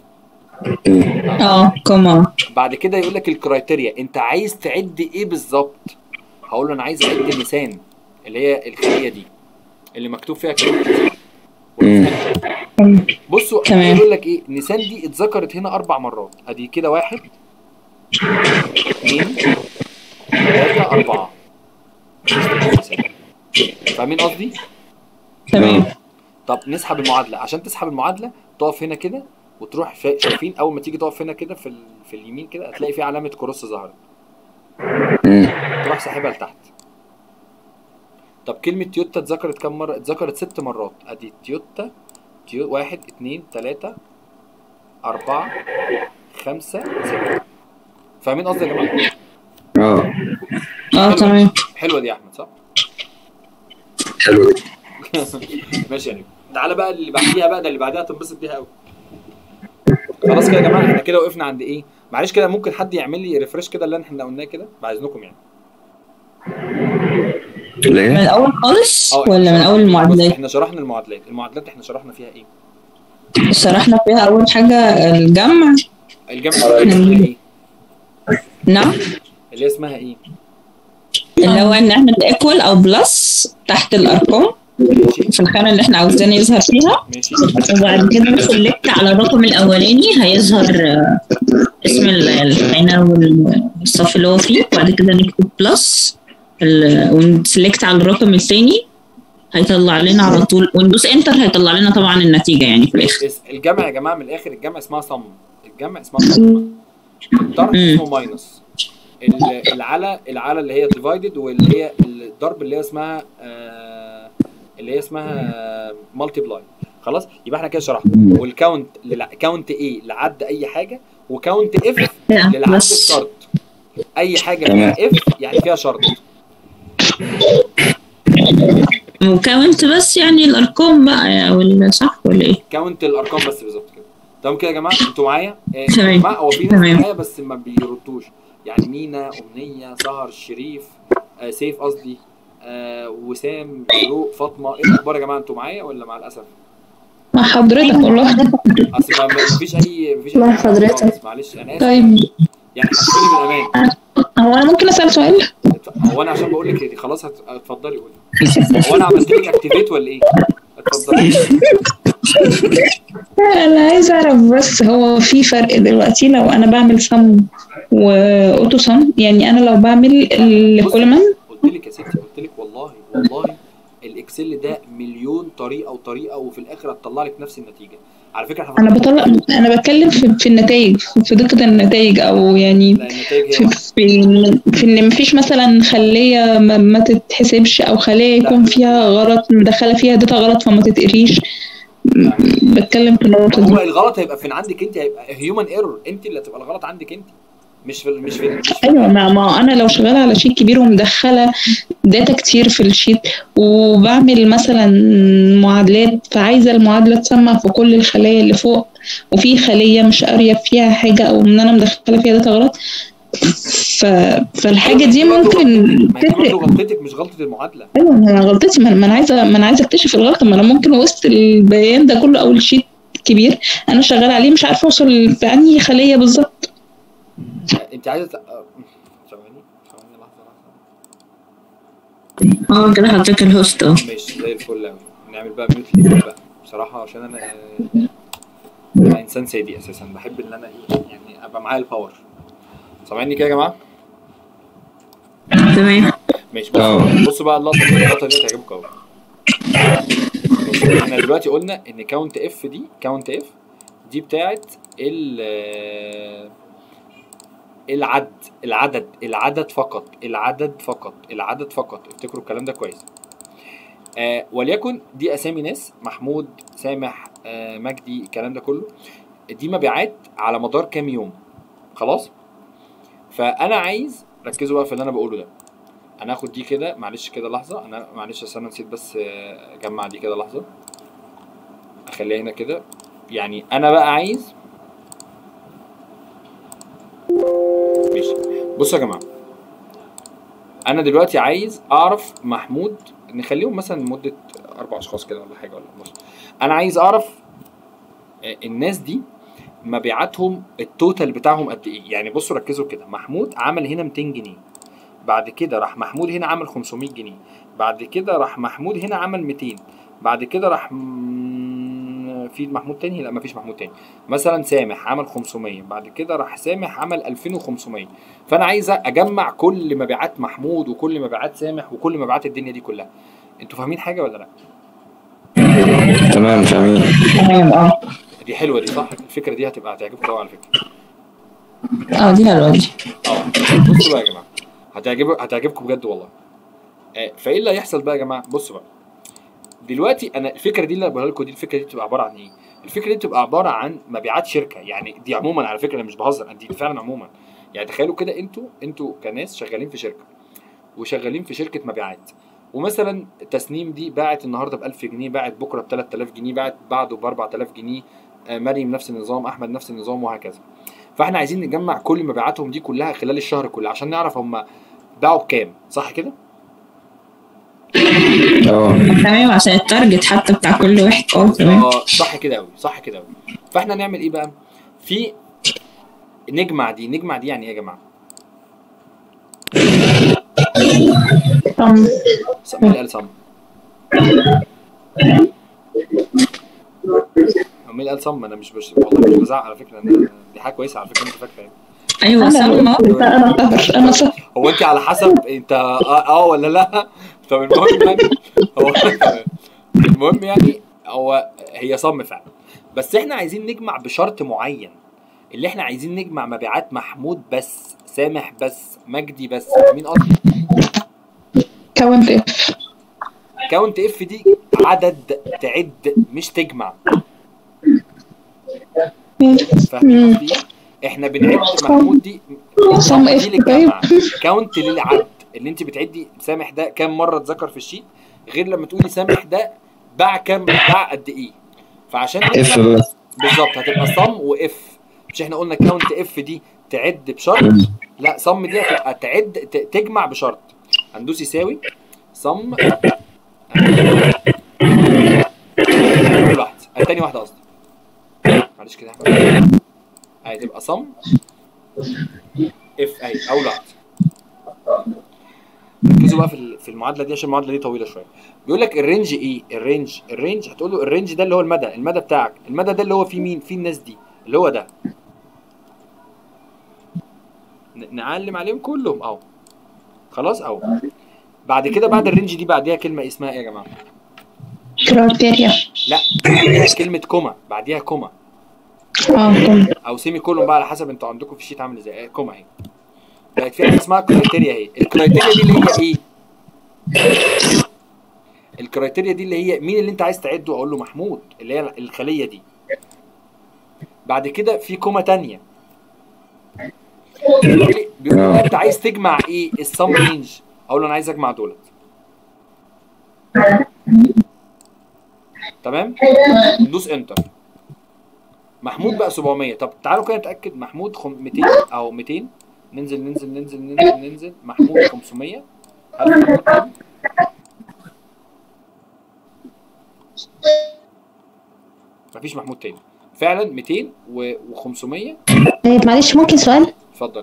اه كوما بعد كده يقول لك الكرايتيريا انت عايز تعد ايه بالظبط هقول له انا عايز اعد اللسان اللي هي الخليه دي اللي مكتوب فيها كلمه مم. بصوا تمام. يقول لك ايه نيسان دي اتذكرت هنا اربع مرات ادي كده واحد اثنين ثلاثة أربعة فاهمين قصدي؟ تمام طب نسحب المعادلة عشان تسحب المعادلة تقف هنا كده وتروح شا- شايفين أول ما تيجي تقف هنا كده في ال... في اليمين كده هتلاقي في علامة كروس ظهرت مم. تروح ساحبها لتحت طب كلمة تويوتا اتذكرت كم مرة؟ اتذكرت ست مرات ادي تويوتا تيو... واحد اتنين تلاتة أربعة خمسة ستة فاهمين قصدي يا جماعة؟ اه اه تمام حلوة دي يا أحمد صح؟ حلو دي ماشي يعني تعالى بقى اللي بعديها بقى ده اللي بعديها تنبسط بيها قوي خلاص كده يا جماعة احنا كده وقفنا عند ايه؟ معلش كده ممكن حد يعمل لي ريفرش كده اللي احنا قلناه كده بعد اذنكم يعني من ليه؟ الاول خالص اه ولا من اول بص المعادلات احنا شرحنا المعادلات المعادلات احنا شرحنا فيها ايه؟ شرحنا فيها اول حاجه الجمع الجمع اللي اسمها ايه؟ نعم اللي هي اسمها ايه؟ اللي هو ان احنا ايكوال او بلس تحت الارقام ماشي في الخانه اللي احنا عاوزين يظهر فيها ماشي وبعد كده نسلكت على الرقم الاولاني هيظهر آه، اسم ال- الخانه والصف اللي هو فيه وبعد كده نكتب بلس ونسلكت على الرقم الثاني هيطلع لنا على طول وندوس انتر هيطلع لنا طبعا النتيجه يعني في الاخر اس- الجمع يا جماعه من الاخر الجمع اسمها صم الجمع اسمها صم الضرب مم. اسمه ماينس ال- العلى العلى اللي هي ديفايدد واللي هي الضرب اللي هي اسمها آه اللي هي اسمها مالتي بلاي خلاص يبقى احنا كده شرحنا والكاونت كاونت ايه لعد اي حاجه وكاونت اف للعد بس الشرط اي حاجه تمام. فيها اف يعني فيها شرط وكاونت بس يعني الارقام بقى او ال- صح ولا ايه؟ كاونت الارقام بس بالظبط كده تمام كده يا جماعه انتوا معايا آه، تمام. يا جماعه هو في ناس تمام. معايا بس ما بيردوش يعني مينا امنيه سهر شريف آه سيف قصدي آه وسام شروق فاطمه ايه الاخبار يا جماعه انتوا معايا ولا مع الاسف مع حضرتك والله اصل ما ما فيش اي مفيش مع اي حاجة حضرتك. خالص، معلش انا اسف طيب يعني حسوني بالامان هو انا ممكن اسال سؤال هو انا عشان بقول لك إيه، خلاص هت- اتفضلي قولي هو انا عملت لك اكتيفيت ولا ايه؟ اتفضلي انا عايزه اعرف بس هو في فرق دلوقتي لو انا بعمل سم واوتو سم يعني انا لو بعمل الكولمان قلت لك يا ستي قلت لك والله والله الاكسل ده مليون طريقه وطريقه وفي الاخر هتطلع لك نفس النتيجه على فكره احنا انا بطلع انا بتكلم في, في النتائج في دقه النتائج او يعني لا النتائج هي في واحدة. في, في ان مفيش مثلا خليه ما, ما تتحسبش او خليه يكون فيها غلط مدخله فيها داتا غلط فما تتقريش م- بتكلم في النقطه هو دي الغلط هيبقى فين عندك انت هيبقى هيومن ايرور انت اللي هتبقى الغلط عندك انت مش في مش في مش في ايوه ما, ما انا لو شغاله على شيت كبير ومدخله داتا كتير في الشيت وبعمل مثلا معادلات فعايزه المعادله تسمع في كل الخلايا اللي فوق وفي خليه مش قاريه فيها حاجه او ان انا مدخله فيها داتا غلط ف... فالحاجه دي ممكن ما هي دي برضه تفرق غلطتك مش غلطه المعادله ايوه ما انا غلطتي ما ما انا عايزه ما انا عايزه اكتشف الغلطه ما انا ممكن وسط البيان ده كله او الشيت كبير انا شغاله عليه مش عارفه اوصل في انهي خليه بالظبط انت عايزه ت- آه، ثواني ثواني لحظه لحظه اه كده حطيت الهوست اه ماشي زي الفل قوي نعمل بقى ميوت للناس بقى بصراحه عشان انا آه، انا انسان سادي اساسا بحب ان انا إيه، يعني ابقى معايا الباور سامعني كده يا جماعه تمام ماشي بصوا اه. بصوا بقى اللقطه دي اللقطه دي هتعجبكم قوي بصوا، احنا دلوقتي قلنا ان كاونت اف دي كاونت اف دي بتاعت ال آه، العد العدد العدد فقط العدد فقط العدد فقط افتكروا الكلام ده كويس آه وليكن دي اسامي ناس محمود سامح آه مجدي الكلام ده كله دي مبيعات على مدار كام يوم خلاص فانا عايز ركزوا بقى في اللي انا بقوله ده انا هاخد دي كده معلش كده لحظه انا معلش أصل انا نسيت بس آه، اجمع دي كده لحظه اخليها هنا كده يعني انا بقى عايز ماشي بصوا يا جماعه انا دلوقتي عايز اعرف محمود نخليهم مثلا مده اربع اشخاص كده ولا حاجه ولا بص انا عايز اعرف آه، الناس دي مبيعاتهم التوتال بتاعهم قد ايه يعني بصوا ركزوا كده محمود عمل هنا 200 جنيه بعد كده راح محمود هنا عمل 500 جنيه بعد كده راح محمود هنا عمل 200 بعد كده راح م- في محمود تاني لا مفيش محمود تاني مثلا سامح عمل 500 بعد كده راح سامح عمل 2500 فانا عايز اجمع كل مبيعات محمود وكل مبيعات سامح وكل مبيعات الدنيا دي كلها انتوا فاهمين حاجه ولا لا تمام فاهمين تمام اه دي حلوه دي صح الفكره دي هتبقى هتعجبكم قوي على فكره اه دي حلوه دي اه بصوا بقى يا جماعه هتعجب هتعجبكم بجد والله آه فايه اللي هيحصل بقى يا جماعه بصوا بقى دلوقتي انا الفكره دي اللي بقولها لكم دي الفكره دي بتبقى عباره عن ايه الفكره دي بتبقى عباره عن مبيعات شركه يعني دي عموما على فكره انا مش بهزر دي فعلا عموما يعني تخيلوا كده انتوا انتوا كناس شغالين في شركه وشغالين في شركه مبيعات ومثلا تسنيم دي باعت النهارده ب 1000 جنيه باعت بكره ب 3000 جنيه باعت بعده ب 4000 جنيه آه، مريم نفس النظام احمد نفس النظام وهكذا فاحنا عايزين نجمع كل مبيعاتهم دي كلها خلال الشهر كله عشان نعرف هم باعوا بكام صح كده اه تمام عشان التارجت حتى بتاع كل واحد اه تمام اه صح كده قوي صح كده قوي فاحنا نعمل ايه بقى في نجمع دي نجمع دي يعني ايه يا جماعه طب ص- مين اللي قال صم مين اللي قال صم انا مش بش... والله مش بزعق على فكره أنا... دي حاجه كويسه على فكره انت فاكره يعني ايوه انا سام اللي قلت ده، انا صفر انا صفر هو انت على حسب انت اه, آه ولا لا طب المهم يعني هو المهم يعني هو هي صم فعلا بس احنا عايزين نجمع بشرط معين اللي احنا عايزين نجمع مبيعات محمود بس سامح بس مجدي بس مين قصدي كونت اف كاونت اف دي عدد تعد مش تجمع فاهمين قصدي ايه؟ احنا بنعد محمود دي صم دي اف للجمع كاونت للعد اللي انت بتعدي سامح ده كام مره اتذكر في الشيت غير لما تقولي سامح ده باع كام باع قد ايه فعشان اف نجمع- بس بالظبط هتبقى صم واف مش احنا قلنا كاونت اف دي تعد بشرط لا صم دي هتبقى تعد ت- تجمع بشرط هندوس يساوي صم اول واحد آه، تاني واحده قصدي معلش كده يا أحمد. اهي تبقى صم اف اهي اول واحد ركزوا بقى في ال- في المعادله دي عشان المعادله دي طويله شويه بيقول لك الرينج ايه الرينج الرينج هتقول له الرينج ده اللي هو المدى المدى بتاعك المدى ده اللي هو فيه مين فيه الناس دي اللي هو ده ن- نعلم عليهم كلهم اهو خلاص اهو بعد كده بعد الرينج دي بعديها كلمه اسمها ايه يا جماعه كرايتيريا لا بعديها كلمه كوما بعديها كوما اه كنت او سيمي كولون بقى على حسب انتوا عندكم في الشيت عامل ازاي آه، كوما اهي بقت في حاجه اسمها كرايتيريا اهي الكرايتيريا دي اللي هي ايه الكرايتيريا دي اللي هي مين اللي انت عايز تعده اقول له محمود اللي هي الخليه دي بعد كده في كوما تانية بيقول لي بيقول لي انت عايز تجمع ايه السم رينج اقول له انا عايز اجمع دولت تمام ندوس انتر محمود بقى 700 طب تعالوا كده نتاكد محمود خم... 200 او 200 ننزل ننزل ننزل ننزل ننزل محمود 500 هل في محمود تاني؟ مفيش محمود تاني فعلا 200 و500 طيب معلش ممكن سؤال اتفضل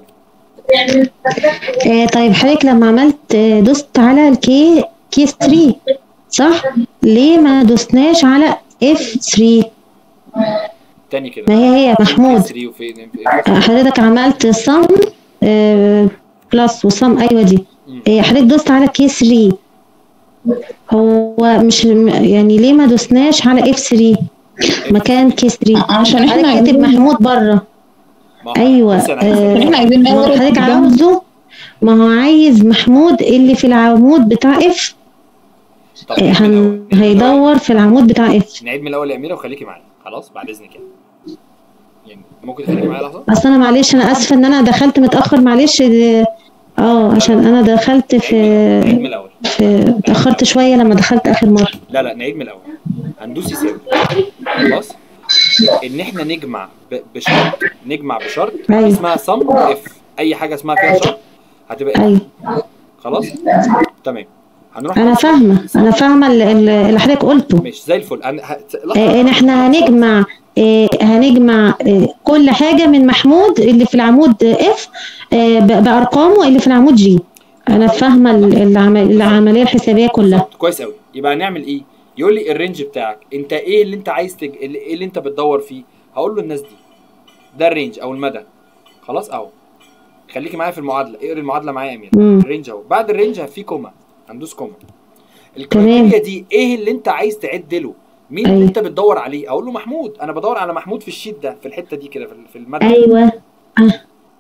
آه طيب حضرتك لما عملت آه، دوست على الكي كي 3 صح ليه ما دوسناش على اف 3 تاني كده ما هي هي محمود 3 وفين آه، حضرتك عملت صم آه بلس وصم ايوه دي مم. آه، حضرتك دوست على كي 3 هو مش يعني ليه ما دوسناش على اف 3 مكان كي 3 عشان احنا حضرتك كاتب عايزين محمود بره ما- ايوه بص أنا عايز آه، احنا عايزين ما هو نضرب حضرتك ده. عاوزه ما هو عايز محمود اللي في العمود بتاع اف طب آه، نعيد من هن... الأول. نعيد من الأول. هيدور في العمود بتاع اف نعيد من الاول يا اميره وخليكي معايا خلاص بعد اذنك يعني يعني ممكن تخليكي معايا لحظه اصل انا معلش انا اسفه ان انا دخلت متاخر معلش دي- اه عشان انا دخلت نعيد في من الاول في اتاخرت شويه لما دخلت اخر مره لا لا نعيد من الاول هندوس يساوي خلاص ان احنا نجمع ب- بشرط نجمع بشرط أيوة. اسمها صم اف اي حاجه اسمها فيها شرط هتبقى اف ايوه خلاص تمام هنروح انا فاهمه انا فاهمه اللي- اللي اللي حضرتك قلته مش زي الفل أنا ه... آه، ان احنا هنجمع آه، هنجمع آه، كل حاجه من محمود اللي في العمود اف بارقامه اللي في العمود جي انا فاهمه ال- العمل- العمليه الحسابيه كلها كويس قوي يبقى هنعمل ايه يقول لي الرينج بتاعك انت ايه اللي انت عايز تج... ايه اللي انت بتدور فيه هقول له الناس دي ده الرينج او المدى خلاص اهو خليكي معايا في المعادله اقري المعادله معايا يا امير مم. الرينج اهو بعد الرينج في كوما هندوس كوما الكرايتيريا دي ايه اللي انت عايز تعد له مين اللي أيوة. انت بتدور عليه اقول له محمود انا بدور على محمود في الشيت ده في الحته دي كده في في المدى ايوه آه.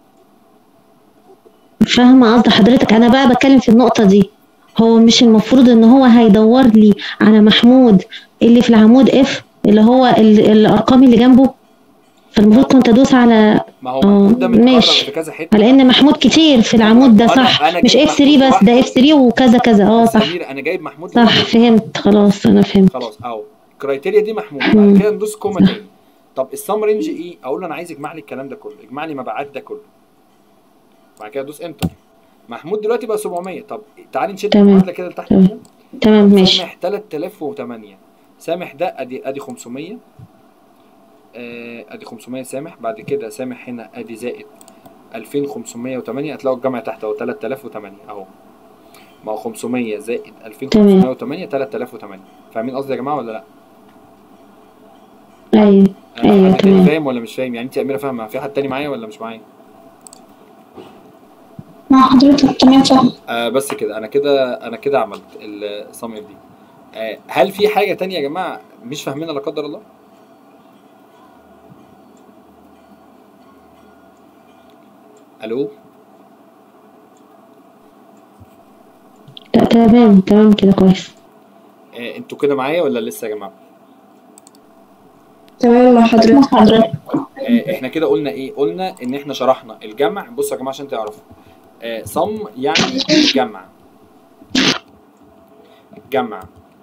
فاهمه قصد حضرتك انا بقى بتكلم في النقطه دي هو مش المفروض ان هو هيدور لي على محمود اللي في العمود اف اللي هو ال- الارقام اللي جنبه فالمفروض كنت ادوس على ما هو اه محمود ده متكرر ماشي في كذا حته لان محمود كتير في العمود ده أنا- صح أنا مش جايب اف 3 محمود بس ده لوحده. اف 3 وكذا كذا اه بس يا صح أمير انا جايب محمود صح لوحده. فهمت خلاص انا فهمت خلاص اهو الكرايتيريا دي محمود مم. بعد كده ندوس كوما تاني طب السم رينج ايه اقول له انا عايز اجمع لي الكلام ده كله اجمع لي مبيعات ده كله بعد كده ادوس انتر محمود دلوقتي بقى 700 طب تعالي نشد تمام. المعادله كده لتحت تمام. كده تمام ماشي سامح 3008 سامح ده ادي ادي 500 آه، ادي 500 سامح بعد كده سامح هنا ادي زائد 2508 هتلاقوا الجمع تحت اهو 3008 اهو ما هو 500 زائد 2508 3008 فاهمين قصدي يا جماعه ولا لا؟ ايوه أنا أيوة، حد تاني تمام. فاهم ولا مش فاهم يعني انت يا اميره فاهمه في حد تاني معايا ولا مش معايا؟ مع حضرتك تمام صح آه بس كده انا كده انا كده عملت السم اف دي آه هل في حاجه تانية يا جماعه مش فاهمينها لا قدر الله الو لا تمام تمام كده كويس آه انتوا كده معايا ولا لسه يا جماعه تمام مع حضرتك حضرتك آه احنا كده قلنا ايه قلنا ان احنا شرحنا الجمع بصوا يا جماعه عشان تعرفوا آه صم يعني جمع جمع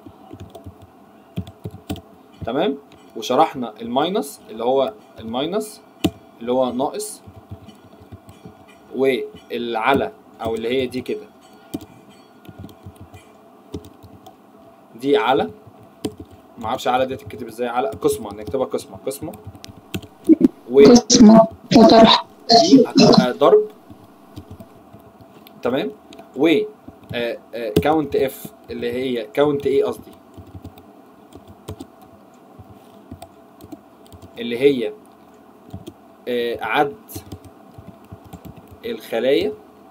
تمام وشرحنا الماينس اللي هو الماينس اللي هو ناقص والعلى او اللي هي دي كده دي على ما اعرفش على دي تتكتب ازاي على قسمه نكتبها قسمه قسمه ودي قسمة وطرح هتبقى ضرب تمام و كاونت اف اللي هي كاونت ايه قصدي اللي هي آه، عد الخلايا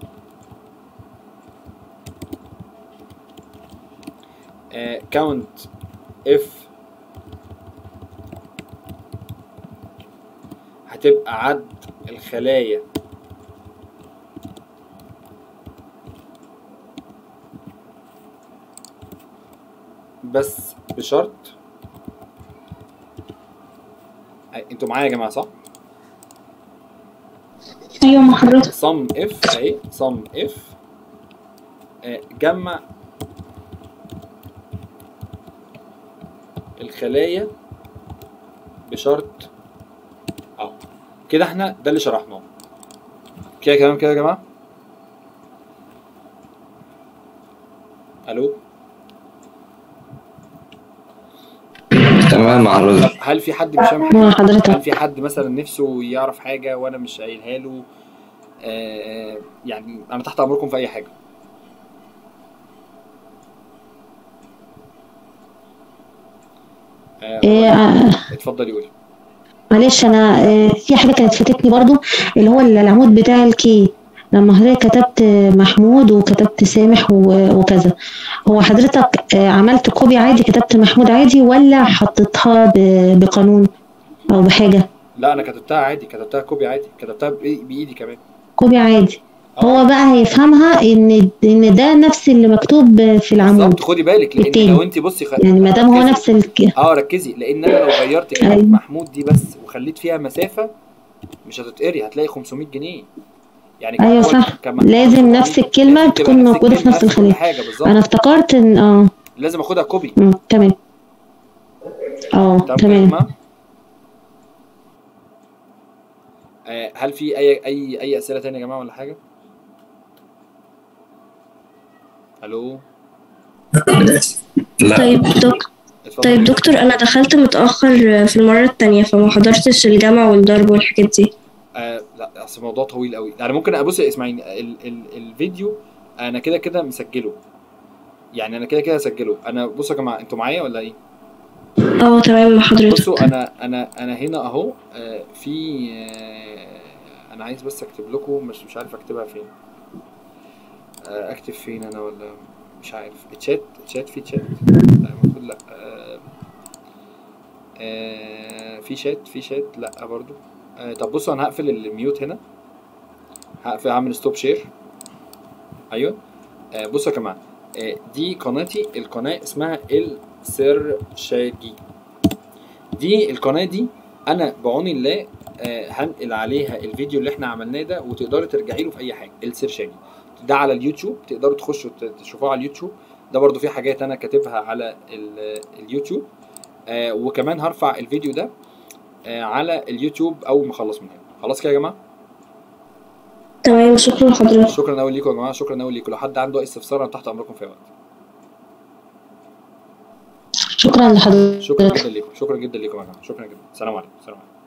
كاونت اف هتبقى عد الخلايا بس بشرط أي- انتوا معايا يا جماعه صح؟ ايوه مع حضرتك صم اف اهي صم اف آه، جمع الخلايا بشرط اهو كده احنا ده اللي شرحناه كده كلام كده يا جماعه الو تمام مع طب حضرتك هل في حد مش فاهم مع حاجه هل حضرتك في حد مثلا نفسه يعرف حاجه وانا مش قايلها له آه يعني انا تحت امركم في اي حاجه آه إيه آه، اتفضلي قولي معلش انا آه، في حاجه كانت فاتتني برضو اللي هو العمود بتاع الكي لما حضرتك كتبت محمود وكتبت سامح و- وكذا هو حضرتك آه، عملت كوبي عادي كتبت محمود عادي ولا حطيتها ب- بقانون او بحاجه لا انا كتبتها عادي كتبتها كوبي عادي كتبتها بإي- بايدي كمان كوبي عادي اه هو بقى هيفهمها ان ان ده نفس اللي مكتوب في العمود بالظبط خدي بالك لان التاني. لو انت بصي خ... يعني ما دام هو ركزي. نفس الك... اه ركزي لان انا لو غيرت كلمه أيوة. محمود دي بس وخليت فيها مسافه مش هتتقري هتلاقي 500 جنيه يعني كان ايوه هو صح كان محمود لازم 500 نفس الكلمه لازم تبقى تكون نفس موجوده في الكلمة، نفس كل الخليه حاجه بالظبط انا افتكرت ان اه لازم اخدها كوبي مم، تمام اه تمام كده يا تمام جماعه آه، هل في اي اي اي اسئله تانية يا جماعه ولا حاجه الو لا طيب دك... اتفضل طيب دكتور أنا دخلت متأخر في المرة التانية فما حضرتش الجمع والضرب والحاجات دي آه لا اصل الموضوع طويل قوي انا ممكن ابص اسمعيني ال ال الفيديو انا كده كده مسجله يعني انا كده كده هسجله انا بصوا يا جماعه انتوا معايا ولا ايه اه تمام مع حضرتك بصوا انا انا انا هنا اهو آه، في آه، انا عايز بس اكتب لكم مش مش عارف اكتبها فين آه، اكتب فين انا ولا مش عارف تشات تشات في تشات لا المفروض لا آه، آه، في شات في شات لا برضو آه، طب بصوا انا هقفل الميوت هنا هقفل هعمل ستوب شير ايوه آه، بصوا يا جماعه آه، دي قناتي القناه اسمها السرشاجي دي القناه دي انا بعون الله آه، هنقل عليها الفيديو اللي احنا عملناه ده وتقدروا ترجعي له في اي حاجه السرشاجي ده على اليوتيوب تقدروا تخشوا ت- تشوفوه على اليوتيوب ده برضو في حاجات انا كاتبها على ال- اليوتيوب آه، وكمان هرفع الفيديو ده آه، على اليوتيوب اول ما اخلص من هنا خلاص كده يا جماعه تمام شكرا لحضرتك شكرا قوي ليكم يا جماعه شكرا قوي ليكم لو حد عنده اي استفسار انا تحت امركم في أي وقت شكرا لحضرتك شكرا جدا ليكم شكرا جدا ليكم يا جماعه شكرا جدا سلام عليكم سلام عليكم